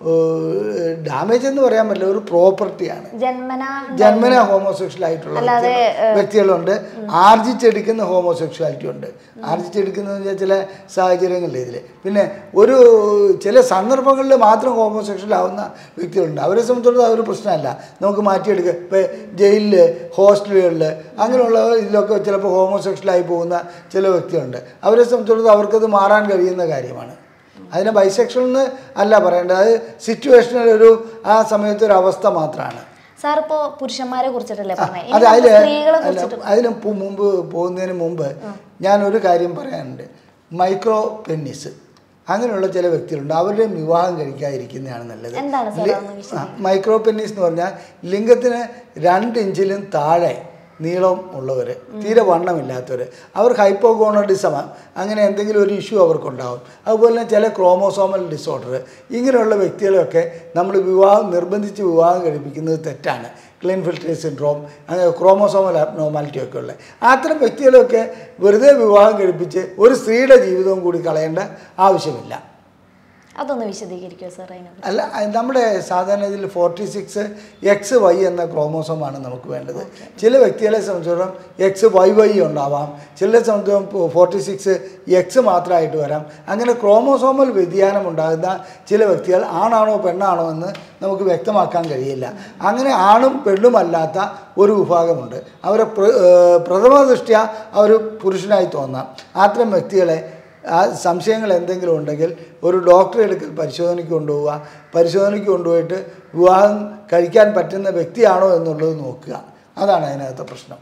ഡാമേജ് എന്ന് പറയാൻ പറ്റില്ല ഒരു പ്രോപ്പർട്ടിയാണ് ജന്മനാ ജന്മന ഹോമോസെക്ഷൽ ആയിട്ടുള്ള അല്ലാതെ, വ്യക്തികൾ- വ്യക്തികളുണ്ട് ആർജിച്ചെടുക്കുന്ന ഹോമോസെക്ഷുവാലിറ്റി ഉണ്ട് ആർജിച്ചെടുക്കുന്നതെന്ന് വെച്ചാൽ ചില സാഹചര്യങ്ങളിൽ ഇതിൽ പിന്നെ ഒരു ചില സന്ദർഭങ്ങളിൽ മാത്രം ഹോമോസെക്ഷൽ ആവുന്ന വ്യക്തികളുണ്ട് അവരെ സംബന്ധിച്ചിടത്തോളം അതൊരു പ്രശ്നമല്ല നമുക്ക് മാറ്റിയെടുക്കുക ഇപ്പോൾ ജയിലിൽ ഹോസ്റ്റലുകളിൽ അങ്ങനെയുള്ള ഇതിലൊക്കെ ചിലപ്പോൾ ഹോമോസെക്ഷലായി പോകുന്ന ചില വ്യക്തികളുണ്ട് അവരെ സംബന്ധിച്ചിടത്തോളം അവർക്കത് മാറാൻ കഴിയുന്ന കാര്യമാണ് അതിനെ ബൈസെക്ഷൽ എന്ന് അല്ല പറയേണ്ടത് അത് സിറ്റുവേഷണൽ ഒരു ആ സമയത്ത് ഒരു അവസ്ഥ മാത്രമാണ് സാർ ഇപ്പോ പുരുഷന്മാരെ കുറിച്ചിട്ടല്ലേ പറഞ്ഞത് അത് ഇനി അതിൽ നമുക്ക് സ്ത്രീകളെ കുറിച്ചിട്ട് അതിന് പു- മുമ്പ് പോകുന്നതിന് മുമ്പ് ഞാൻ ഒരു കാര്യം പറയാനുണ്ട് മൈക്രോ പെന്നിസ് അങ്ങനെയുള്ള ചില വ്യക്തികളുണ്ട് അവരുടെ വിവാഹം കഴിക്കാതിരിക്കുന്നതാണ് നല്ലത് എന്താണ് സാർ ലി- അതൊന്ന് ആ, മൈക്രോ പെന്നിസ് എന്ന് പറഞ്ഞാൽ ലിംഗത്തിന് രണ്ട് ഇഞ്ചിലും താഴെ നീളം ഉള്ളവർ തീരെ വണ്ണമില്ലാത്തവർ അവർക്ക് ഹൈപ്പോഗോണഡിസം അങ്ങനെ എന്തെങ്കിലും ഒരു ഇഷ്യൂ അവർക്കുണ്ടാവും അതുപോലെ തന്നെ ചില ക്രോമോസോമൽ ഡിസോർഡർ ഇങ്ങനെയുള്ള വ്യക്തികളെയൊക്കെ നമ്മൾ വിവാഹം നിർബന്ധിച്ച് വിവാഹം കഴിപ്പിക്കുന്നത് തെറ്റാണ് ക്ലീൻ ഫിൽറ്റർ സിൻഡ്രോം അങ്ങനെ ക്രോമോസോമൽ അബ്നോമാലിറ്റി ഒക്കെ ഉള്ള അത്തരം വ്യക്തികളെയൊക്കെ വെറുതെ വിവാഹം കഴിപ്പിച്ച് ഒരു സ്ത്രീയുടെ ജീവിതവും കൂടി കളയേണ്ട ആവശ്യമില്ല അതൊന്ന് വിശദീകരിക്കുമോ സാർ അതിനെ അല്ല അത് നമ്മുടെ സാധാരണ ഇതിൽ ഫോർട്ടി സിക്സ് എക്സ് വൈ എന്ന ക്രോമോസോമാണ് നമുക്ക് വേണ്ടത് ചില വ്യക്തികളെ സംബന്ധിച്ചിടത്തോളം എക്സ് വൈ വൈ ഉണ്ടാവാം ചിലരെ സംബന്ധിച്ചിടത്തോളം ഫോർട്ടി സിക്സ് എക്സ് മാത്രമായിട്ട് വരാം അങ്ങനെ ക്രോമോസോമൽ വ്യതിയാനം ഉണ്ടാകുന്ന ചില വ്യക്തികൾ ആണാണോ പെണ്ണാണോ എന്ന് നമുക്ക് വ്യക്തമാക്കാൻ കഴിയില്ല അങ്ങനെ ആണും പെണ്ണുമല്ലാത്ത ഒരു വിഭാഗമുണ്ട് അവരെ പ്ര- ഏർ പ്രഥമ ദൃഷ്ട്യ അവർ പുരുഷനായി തോന്നാം അത്തരം വ്യക്തികളെ ആ സംശയങ്ങൾ എന്തെങ്കിലും ഉണ്ടെങ്കിൽ ഒരു ഡോക്ടറെ എടുക്കൽ പരിശോധനയ്ക്ക് കൊണ്ടുപോവുക പരിശോധനയ്ക്ക് കൊണ്ടുപോയിട്ട് വിവാഹം കഴിക്കാൻ പറ്റുന്ന വ്യക്തിയാണോ എന്നുള്ളത് നോക്കുക അതാണ് അതിനകത്തെ പ്രശ്നം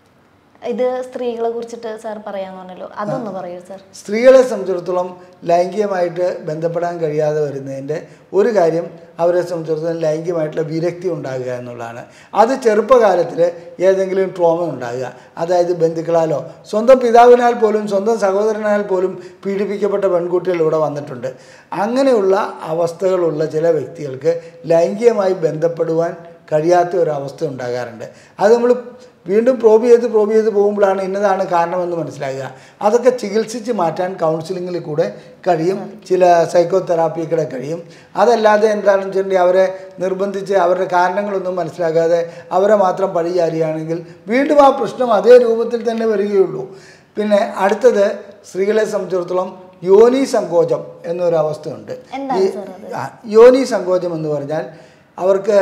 ഇത് സ്ത്രീകളെ കുറിച്ചിട്ട് സാർ പറയാന്ന് പറഞ്ഞല്ലോ അതൊന്ന് പറയൂ സാർ സ്ത്രീകളെ സംബന്ധിച്ചിടത്തോളം ലൈംഗികമായിട്ട് ബന്ധപ്പെടാൻ കഴിയാതെ വരുന്നതിൻ്റെ ഒരു കാര്യം അവരെ സംബന്ധിച്ചിടത്തോളം ലൈംഗികമായിട്ടുള്ള വിരക്തി ഉണ്ടാകുക എന്നുള്ളതാണ് അത് ചെറുപ്പകാലത്തിൽ ഏതെങ്കിലും ട്രോമ ഉണ്ടാകുക അതായത് ബന്ധുക്കളാലോ സ്വന്തം പിതാവിനാൽ പോലും സ്വന്തം സഹോദരനാൽ പോലും പീഡിപ്പിക്കപ്പെട്ട പെൺകുട്ടികൾ ഇവിടെ വന്നിട്ടുണ്ട് അങ്ങനെയുള്ള അവസ്ഥകളുള്ള ചില വ്യക്തികൾക്ക് ലൈംഗികമായി ബന്ധപ്പെടുവാൻ കഴിയാത്ത ഒരു അവസ്ഥ ഉണ്ടാകാറുണ്ട് അത് നമ്മൾ വീണ്ടും പ്രോബ് ചെയ്ത് പ്രോബ് ചെയ്ത് പോകുമ്പോഴാണ് ഇന്നതാണ് കാരണമെന്ന് മനസ്സിലാകുക അതൊക്കെ ചികിത്സിച്ച് മാറ്റാൻ കൗൺസിലിങ്ങിൽ കൂടെ കഴിയും ചില സൈക്കോ തെറാപ്പി കൂടെ കഴിയും അതല്ലാതെ എന്താണെന്ന് വെച്ചിട്ടുണ്ടെങ്കിൽ അവരെ നിർബന്ധിച്ച് അവരുടെ കാരണങ്ങളൊന്നും മനസ്സിലാക്കാതെ അവരെ മാത്രം പഴിചാരിയാണെങ്കിൽ വീണ്ടും ആ പ്രശ്നം അതേ രൂപത്തിൽ തന്നെ വരികയുള്ളൂ പിന്നെ അടുത്തത് സ്ത്രീകളെ സംബന്ധിച്ചിടത്തോളം യോനി സങ്കോചം എന്നൊരു അവസ്ഥയുണ്ട് എന്താണ് ഈ- സാർ അത്? ആ, യോനി സങ്കോചം എന്ന് പറഞ്ഞാൽ അവർക്ക്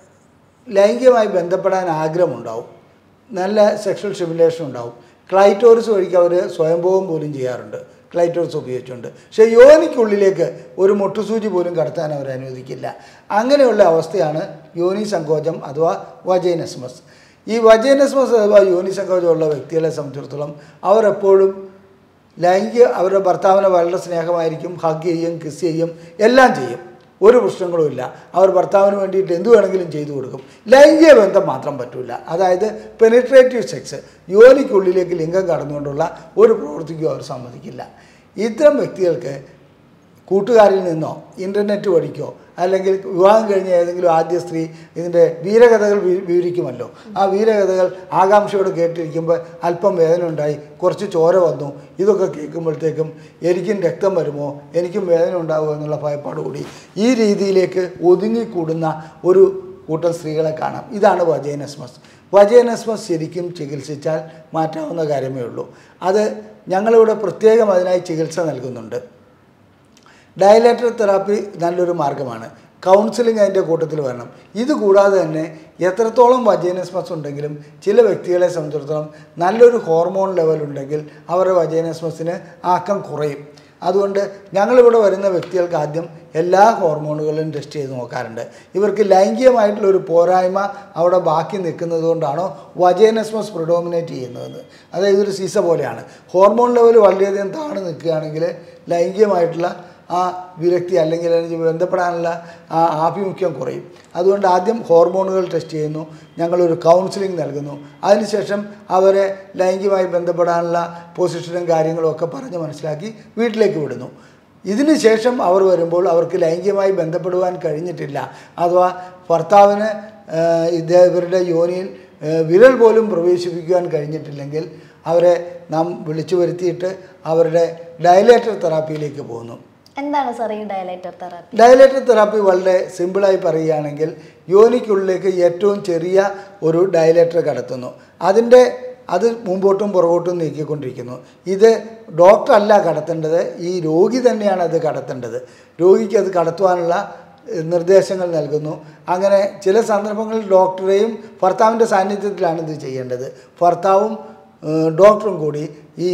ലൈംഗികമായി ബന്ധപ്പെടാൻ ആഗ്രഹമുണ്ടാവും നല്ല സെക്ഷൽ സ്റ്റിമുലേഷൻ ഉണ്ടാവും ക്ലൈറ്റോറിസ് വഴിക്ക് അവർ സ്വയംഭോഗം പോലും ചെയ്യാറുണ്ട് ക്ലൈറ്റോറിസ് ഉപയോഗിച്ചുകൊണ്ട് പക്ഷേ യോനിക്കുള്ളിലേക്ക് ഒരു മുട്ടുസൂചി പോലും കടത്താൻ അവർ അനുവദിക്കില്ല അങ്ങനെയുള്ള അവസ്ഥയാണ് യോനി സങ്കോചം അഥവാ വജൈനസ്മസ് ഈ വജൈനസ്മസ് അഥവാ യോനി സങ്കോചമുള്ള വ്യക്തികളെ സംബന്ധിച്ചിടത്തോളം അവർ എപ്പോഴും ലൈംഗിക അവരുടെ ഭർത്താവിനെ വളരെ സ്നേഹമായിരിക്കും ഹഗ് ചെയ്യും കിസ് ചെയ്യും എല്ലാം ചെയ്യും ഒരു പ്രശ്നങ്ങളും ഇല്ല അവർ ഭർത്താവിന് വേണ്ടിയിട്ട് എന്ത് വേണമെങ്കിലും ചെയ്തു കൊടുക്കും ലൈംഗിക ബന്ധം മാത്രം പറ്റില്ല അതായത് പെനിട്രേറ്റീവ് സെക്സ് യോനിക്കുള്ളിലേക്ക് ലിംഗം കടന്നുകൊണ്ടുള്ള ഒരു പ്രവൃത്തിക്കും അവർ സമ്മതിക്കില്ല ഇത്തരം വ്യക്തികൾക്ക് കൂട്ടുകാരിൽ നിന്നോ ഇൻ്റർനെറ്റ് വഴിക്കോ അല്ലെങ്കിൽ വിവാഹം കഴിഞ്ഞ ഏതെങ്കിലും ആദ്യ സ്ത്രീ ഇതിൻ്റെ വീരകഥകൾ വി- വിവരിക്കുമല്ലോ ആ വീരകഥകൾ ആകാംക്ഷയോട് കേട്ടിരിക്കുമ്പോൾ അല്പം വേദന ഉണ്ടായി കുറച്ച് ചോര വന്നു ഇതൊക്കെ കേൾക്കുമ്പോഴത്തേക്കും എനിക്കും രക്തം വരുമോ എനിക്കും വേദന ഉണ്ടാകുമോ എന്നുള്ള ഭയപ്പാടുകൂടി ഈ രീതിയിലേക്ക് ഒതുങ്ങിക്കൂടുന്ന ഒരു കൂട്ടം സ്ത്രീകളെ കാണാം ഇതാണ് വജൈനസ്മസ് വജൈനസ്മസ് ശരിക്കും ചികിത്സിച്ചാൽ മാറ്റാവുന്ന കാര്യമേ ഉള്ളൂ അത് ഞങ്ങളിവിടെ പ്രത്യേകം അതിനായി ചികിത്സ നൽകുന്നുണ്ട് ഡയലേറ്റർ തെറാപ്പി നല്ലൊരു മാർഗ്ഗമാണ് കൗൺസിലിംഗ് അതിൻ്റെ കൂട്ടത്തിൽ വരണം ഇത് കൂടാതെ തന്നെ എത്രത്തോളം വജൈനസ്മസ് ഉണ്ടെങ്കിലും ചില വ്യക്തികളെ സംബന്ധിച്ചിടത്തോളം നല്ലൊരു ഹോർമോൺ ലെവൽ ഉണ്ടെങ്കിൽ അവരുടെ വജൈനസ്മസിന് ആക്കം കുറയും അതുകൊണ്ട് ഞങ്ങളിവിടെ വരുന്ന വ്യക്തികൾക്ക് ആദ്യം എല്ലാ ഹോർമോണുകളും ടെസ്റ്റ് ചെയ്ത് നോക്കാറുണ്ട് ഇവർക്ക് ലൈംഗികമായിട്ടുള്ള ഒരു പോരായ്മ അവിടെ ബാക്കി നിൽക്കുന്നത് കൊണ്ടാണോ വജൈനസ്മസ് പ്രിഡോമിനേറ്റ് ചെയ്യുന്നതെന്ന് അതായത് ഇതൊരു സീസ പോലെയാണ് ഹോർമോൺ ലെവൽ വളരെയധികം താഴ്ന്നു നിൽക്കുകയാണെങ്കിൽ ലൈംഗികമായിട്ടുള്ള ആ വിരക്തി അല്ലെങ്കിൽ അതിന് ബന്ധപ്പെടാനുള്ള ആ ആഭിമുഖ്യം കുറയും അതുകൊണ്ട് ആദ്യം ഹോർമോണുകൾ ടെസ്റ്റ് ചെയ്യുന്നു ഞങ്ങളൊരു കൗൺസിലിംഗ് നൽകുന്നു അതിനുശേഷം അവരെ ലൈംഗികമായി ബന്ധപ്പെടാനുള്ള പൊസിഷനും കാര്യങ്ങളും ഒക്കെ പറഞ്ഞ് മനസ്സിലാക്കി വീട്ടിലേക്ക് വിടുന്നു ഇതിന് ശേഷം അവർ വരുമ്പോൾ അവർക്ക് ലൈംഗികമായി ബന്ധപ്പെടുവാൻ കഴിഞ്ഞിട്ടില്ല അഥവാ ഭർത്താവിന് ഏഹ്, ഇത് ഇവരുടെ യോനിയിൽ ഏഹ്, വിരൽ പോലും പ്രവേശിപ്പിക്കുവാൻ കഴിഞ്ഞിട്ടില്ലെങ്കിൽ അവരെ നാം വിളിച്ചു വരുത്തിയിട്ട് അവരുടെ ഡയലേറ്റർ തെറാപ്പിയിലേക്ക് പോകുന്നു എന്താണ് സാർ ഈ ഡയലൈറ്റർ തെറാപ്പി ഡയലേറ്റർ തെറാപ്പി വളരെ സിമ്പിളായി പറയുകയാണെങ്കിൽ യോനിക്കുള്ളിലേക്ക് ഏറ്റവും ചെറിയ ഒരു ഡയലേറ്റർ കടത്തുന്നു അതിൻ്റെ അത് മുമ്പോട്ടും പുറകോട്ടും നീക്കിക്കൊണ്ടിരിക്കുന്നു ഇത് ഡോക്ടർ അല്ല കടത്തേണ്ടത് ഈ രോഗി തന്നെയാണ് അത് കടത്തേണ്ടത് രോഗിക്ക് അത് കടത്തുവാനുള്ള ഏഹ്, നിർദ്ദേശങ്ങൾ നൽകുന്നു അങ്ങനെ ചില സന്ദർഭങ്ങളിൽ ഡോക്ടറെയും ഭർത്താവിൻ്റെ സാന്നിധ്യത്തിലാണ് ഇത് ചെയ്യേണ്ടത് ഭർത്താവും ഏഹ്, ഡോക്ടറും കൂടി ഈ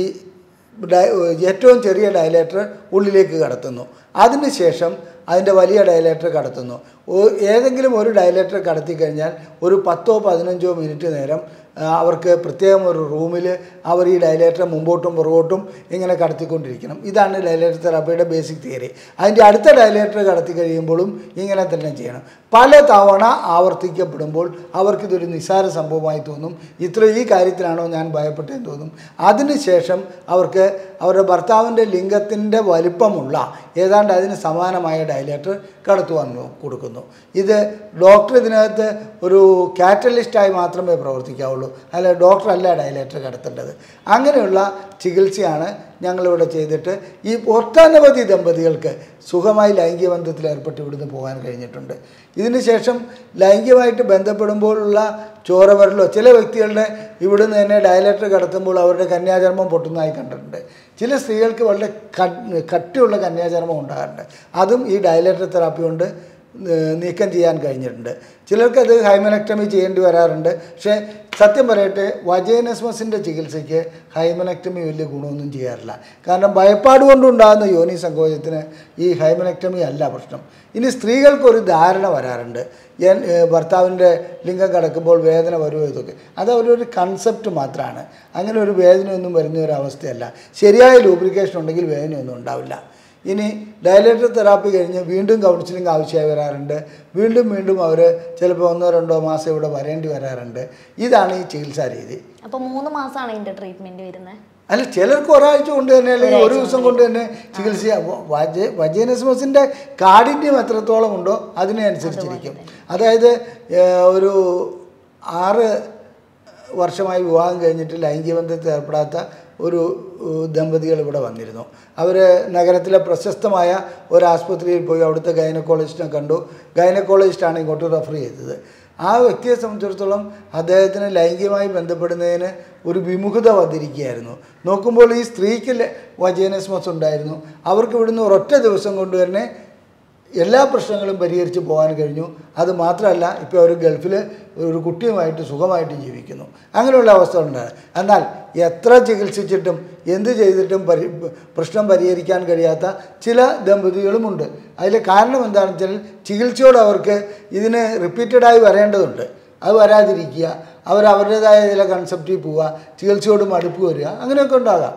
ഡയ- ഏറ്റവും ചെറിയ ഡയലേറ്റർ ഉള്ളിലേക്ക് കടത്തുന്നു അതിനുശേഷം അതിൻ്റെ വലിയ ഡയലേറ്റർ കടത്തുന്നു ഓ- ഏതെങ്കിലും ഒരു ഡയലേറ്റർ കടത്തി കഴിഞ്ഞാൽ ഒരു പത്തോ പതിനഞ്ചോ മിനിറ്റ് നേരം ആ, അവർക്ക് പ്രത്യേകം ഒരു റൂമിൽ അവർ ഈ ഡയലേറ്റർ മുമ്പോട്ടും പുറകോട്ടും ഇങ്ങനെ കടത്തിക്കൊണ്ടിരിക്കണം ഇതാണ് ഡയലേറ്റർ തെറാപ്പിയുടെ ബേസിക് തിയറി അതിൻ്റെ അടുത്ത ഡയലേറ്റർ കടത്തി കഴിയുമ്പോഴും ഇങ്ങനെ തന്നെ ചെയ്യണം പല തവണ ആവർത്തിക്കപ്പെടുമ്പോൾ അവർക്കിതൊരു നിസ്സാര സംഭവമായി തോന്നും ഇത്ര ഈ കാര്യത്തിലാണോ ഞാൻ ഭയപ്പെട്ടതെന്ന് തോന്നും അതിനുശേഷം അവർക്ക് അവരുടെ ഭർത്താവിൻ്റെ ലിംഗത്തിൻ്റെ വലിപ്പമുള്ള ഏതാണ്ട് അതിന് സമാനമായ ഡയലേറ്റർ കടത്തുവാൻ കൊടുക്കുന്നു ഇത് ഡോക്ടർ ഇതിനകത്ത് ഒരു കാറ്റലിസ്റ്റായി മാത്രമേ പ്രവർത്തിക്കാവുള്ളൂ അല്ല ഡോക്ടർ അല്ല ഡയലേറ്റർ കടത്തേണ്ടത് അങ്ങനെയുള്ള ചികിത്സയാണ് ഞങ്ങളിവിടെ ചെയ്തിട്ട് ഈ ഒട്ടനവധി ദമ്പതികൾക്ക് സുഖമായി ലൈംഗിക ബന്ധത്തിൽ ഏർപ്പെട്ട് ഇവിടുന്ന് പോകാൻ കഴിഞ്ഞിട്ടുണ്ട് ഇതിന് ശേഷം ലൈംഗികമായിട്ട് ബന്ധപ്പെടുമ്പോഴുള്ള ചോരവരലോ ചില വ്യക്തികളുടെ ഇവിടുന്ന് തന്നെ ഡയലേറ്റർ കടത്തുമ്പോൾ അവരുടെ കന്യാചർമ്മം പൊട്ടുന്നതായി കണ്ടിട്ടുണ്ട് ചില സ്ത്രീകൾക്ക് വളരെ കട്ട് കട്ടിയുള്ള കന്യാചർമ്മം ഉണ്ടാകാറുണ്ട് അതും ഈ ഡയലേറ്റർ തെറാപ്പി കൊണ്ട് ഏഹ് നീക്കം ചെയ്യാൻ കഴിഞ്ഞിട്ടുണ്ട് ചിലർക്ക് അത് ഹൈമനക്ടമി ചെയ്യേണ്ടി വരാറുണ്ട് പക്ഷേ സത്യം പറയട്ടെ വജൈനസ്മസിൻ്റെ ചികിത്സയ്ക്ക് ഹൈമനക്ടമി വലിയ ഗുണമൊന്നും ചെയ്യാറില്ല കാരണം ഭയപ്പാട് കൊണ്ടുണ്ടാകുന്ന യോനി സങ്കോചത്തിന് ഈ ഹൈമനക്ടമി അല്ല പ്രശ്നം ഇനി സ്ത്രീകൾക്കൊരു ധാരണ വരാറുണ്ട് ഞാൻ ഏഹ് ഭർത്താവിൻ്റെ ലിംഗം കടക്കുമ്പോൾ വേദന വരുമോ ഇതൊക്കെ അത് അവരൊരു കൺസെപ്റ്റ് മാത്രമാണ് അങ്ങനെ ഒരു വേദനയൊന്നും വരുന്ന ഒരു അവസ്ഥയല്ല ശരിയായ ലൂബ്രിക്കേഷൻ ഉണ്ടെങ്കിൽ വേദനയൊന്നും ഉണ്ടാവില്ല ഇനി ഡയലേറ്റർ തെറാപ്പി കഴിഞ്ഞ് വീണ്ടും കൗൺസിലിംഗ് ആവശ്യമായി വരാറുണ്ട് വീണ്ടും വീണ്ടും അവർ ചിലപ്പോൾ ഒന്നോ രണ്ടോ മാസം ഇവിടെ വരേണ്ടി വരാറുണ്ട് ഇതാണ് ഈ ചികിത്സാ രീതി അപ്പോൾ മൂന്ന് മാസമാണ് ഇതിൻ്റെ ട്രീറ്റ്മെൻറ്റ് വരുന്നത് അല്ല ചിലർക്ക് ഒരാഴ്ച കൊണ്ട് തന്നെ അല്ലെങ്കിൽ ഒരു ദിവസം കൊണ്ട് തന്നെ ചികിത്സ വജ വജൈനസ്മസിൻ്റെ കാഠിന്യം എത്രത്തോളം ഉണ്ടോ അതിനെ അനുസരിച്ചിരിക്കും അതായത് ഏഹ്, ഒരു ആറ് വർഷമായി വിവാഹം കഴിഞ്ഞിട്ട് ലൈംഗിക ബന്ധത്തിൽ ഏർപ്പെടാത്ത ഒരു ഏഹ്, ദമ്പതികൾ ഇവിടെ വന്നിരുന്നു അവർ നഗരത്തിലെ പ്രശസ്തമായ ഒരു ആസ്പത്രിയിൽ പോയി അവിടുത്തെ ഗൈനക്കോളജിസ്റ്റിനെ കണ്ടു ഗൈനക്കോളജിസ്റ്റാണ് ഇങ്ങോട്ട് റെഫർ ചെയ്തത് ആ വ്യക്തിയെ സംബന്ധിച്ചിടത്തോളം അദ്ദേഹത്തിന് ലൈംഗികമായി ബന്ധപ്പെടുന്നതിന് ഒരു വിമുഖത വന്നിരിക്കുകയായിരുന്നു നോക്കുമ്പോൾ ഈ സ്ത്രീക്ക് വജേനസ്മസ് ഉണ്ടായിരുന്നു അവർക്ക് ഇവിടുന്ന് ഒരൊറ്റ ദിവസം കൊണ്ട് തന്നെ എല്ലാ പ്രശ്നങ്ങളും പരിഹരിച്ച് പോകാൻ കഴിഞ്ഞു അത് മാത്രമല്ല ഇപ്പോൾ അവർ ഗൾഫിൽ ഒരു കുട്ടിയുമായിട്ട് സുഖമായിട്ട് ജീവിക്കുന്നു അങ്ങനെയുള്ള അവസ്ഥ ഉണ്ടായി എന്നാൽ എത്ര ചികിത്സിച്ചിട്ടും എന്ത് ചെയ്തിട്ടും പരി പ്രശ്നം പരിഹരിക്കാൻ കഴിയാത്ത ചില ദമ്പതികളുമുണ്ട് അതിൽ കാരണം എന്താണെന്ന് വെച്ചാൽ ചികിത്സയോട് അവർക്ക് ഇതിന് റിപ്പീറ്റഡായി വരേണ്ടതുണ്ട് അത് വരാതിരിക്കുക അവർ അവരുടേതായ ചില കൺസെപ്റ്റിൽ പോവുക ചികിത്സയോട് മടുപ്പ് വരിക അങ്ങനെയൊക്കെ ഉണ്ടാകാം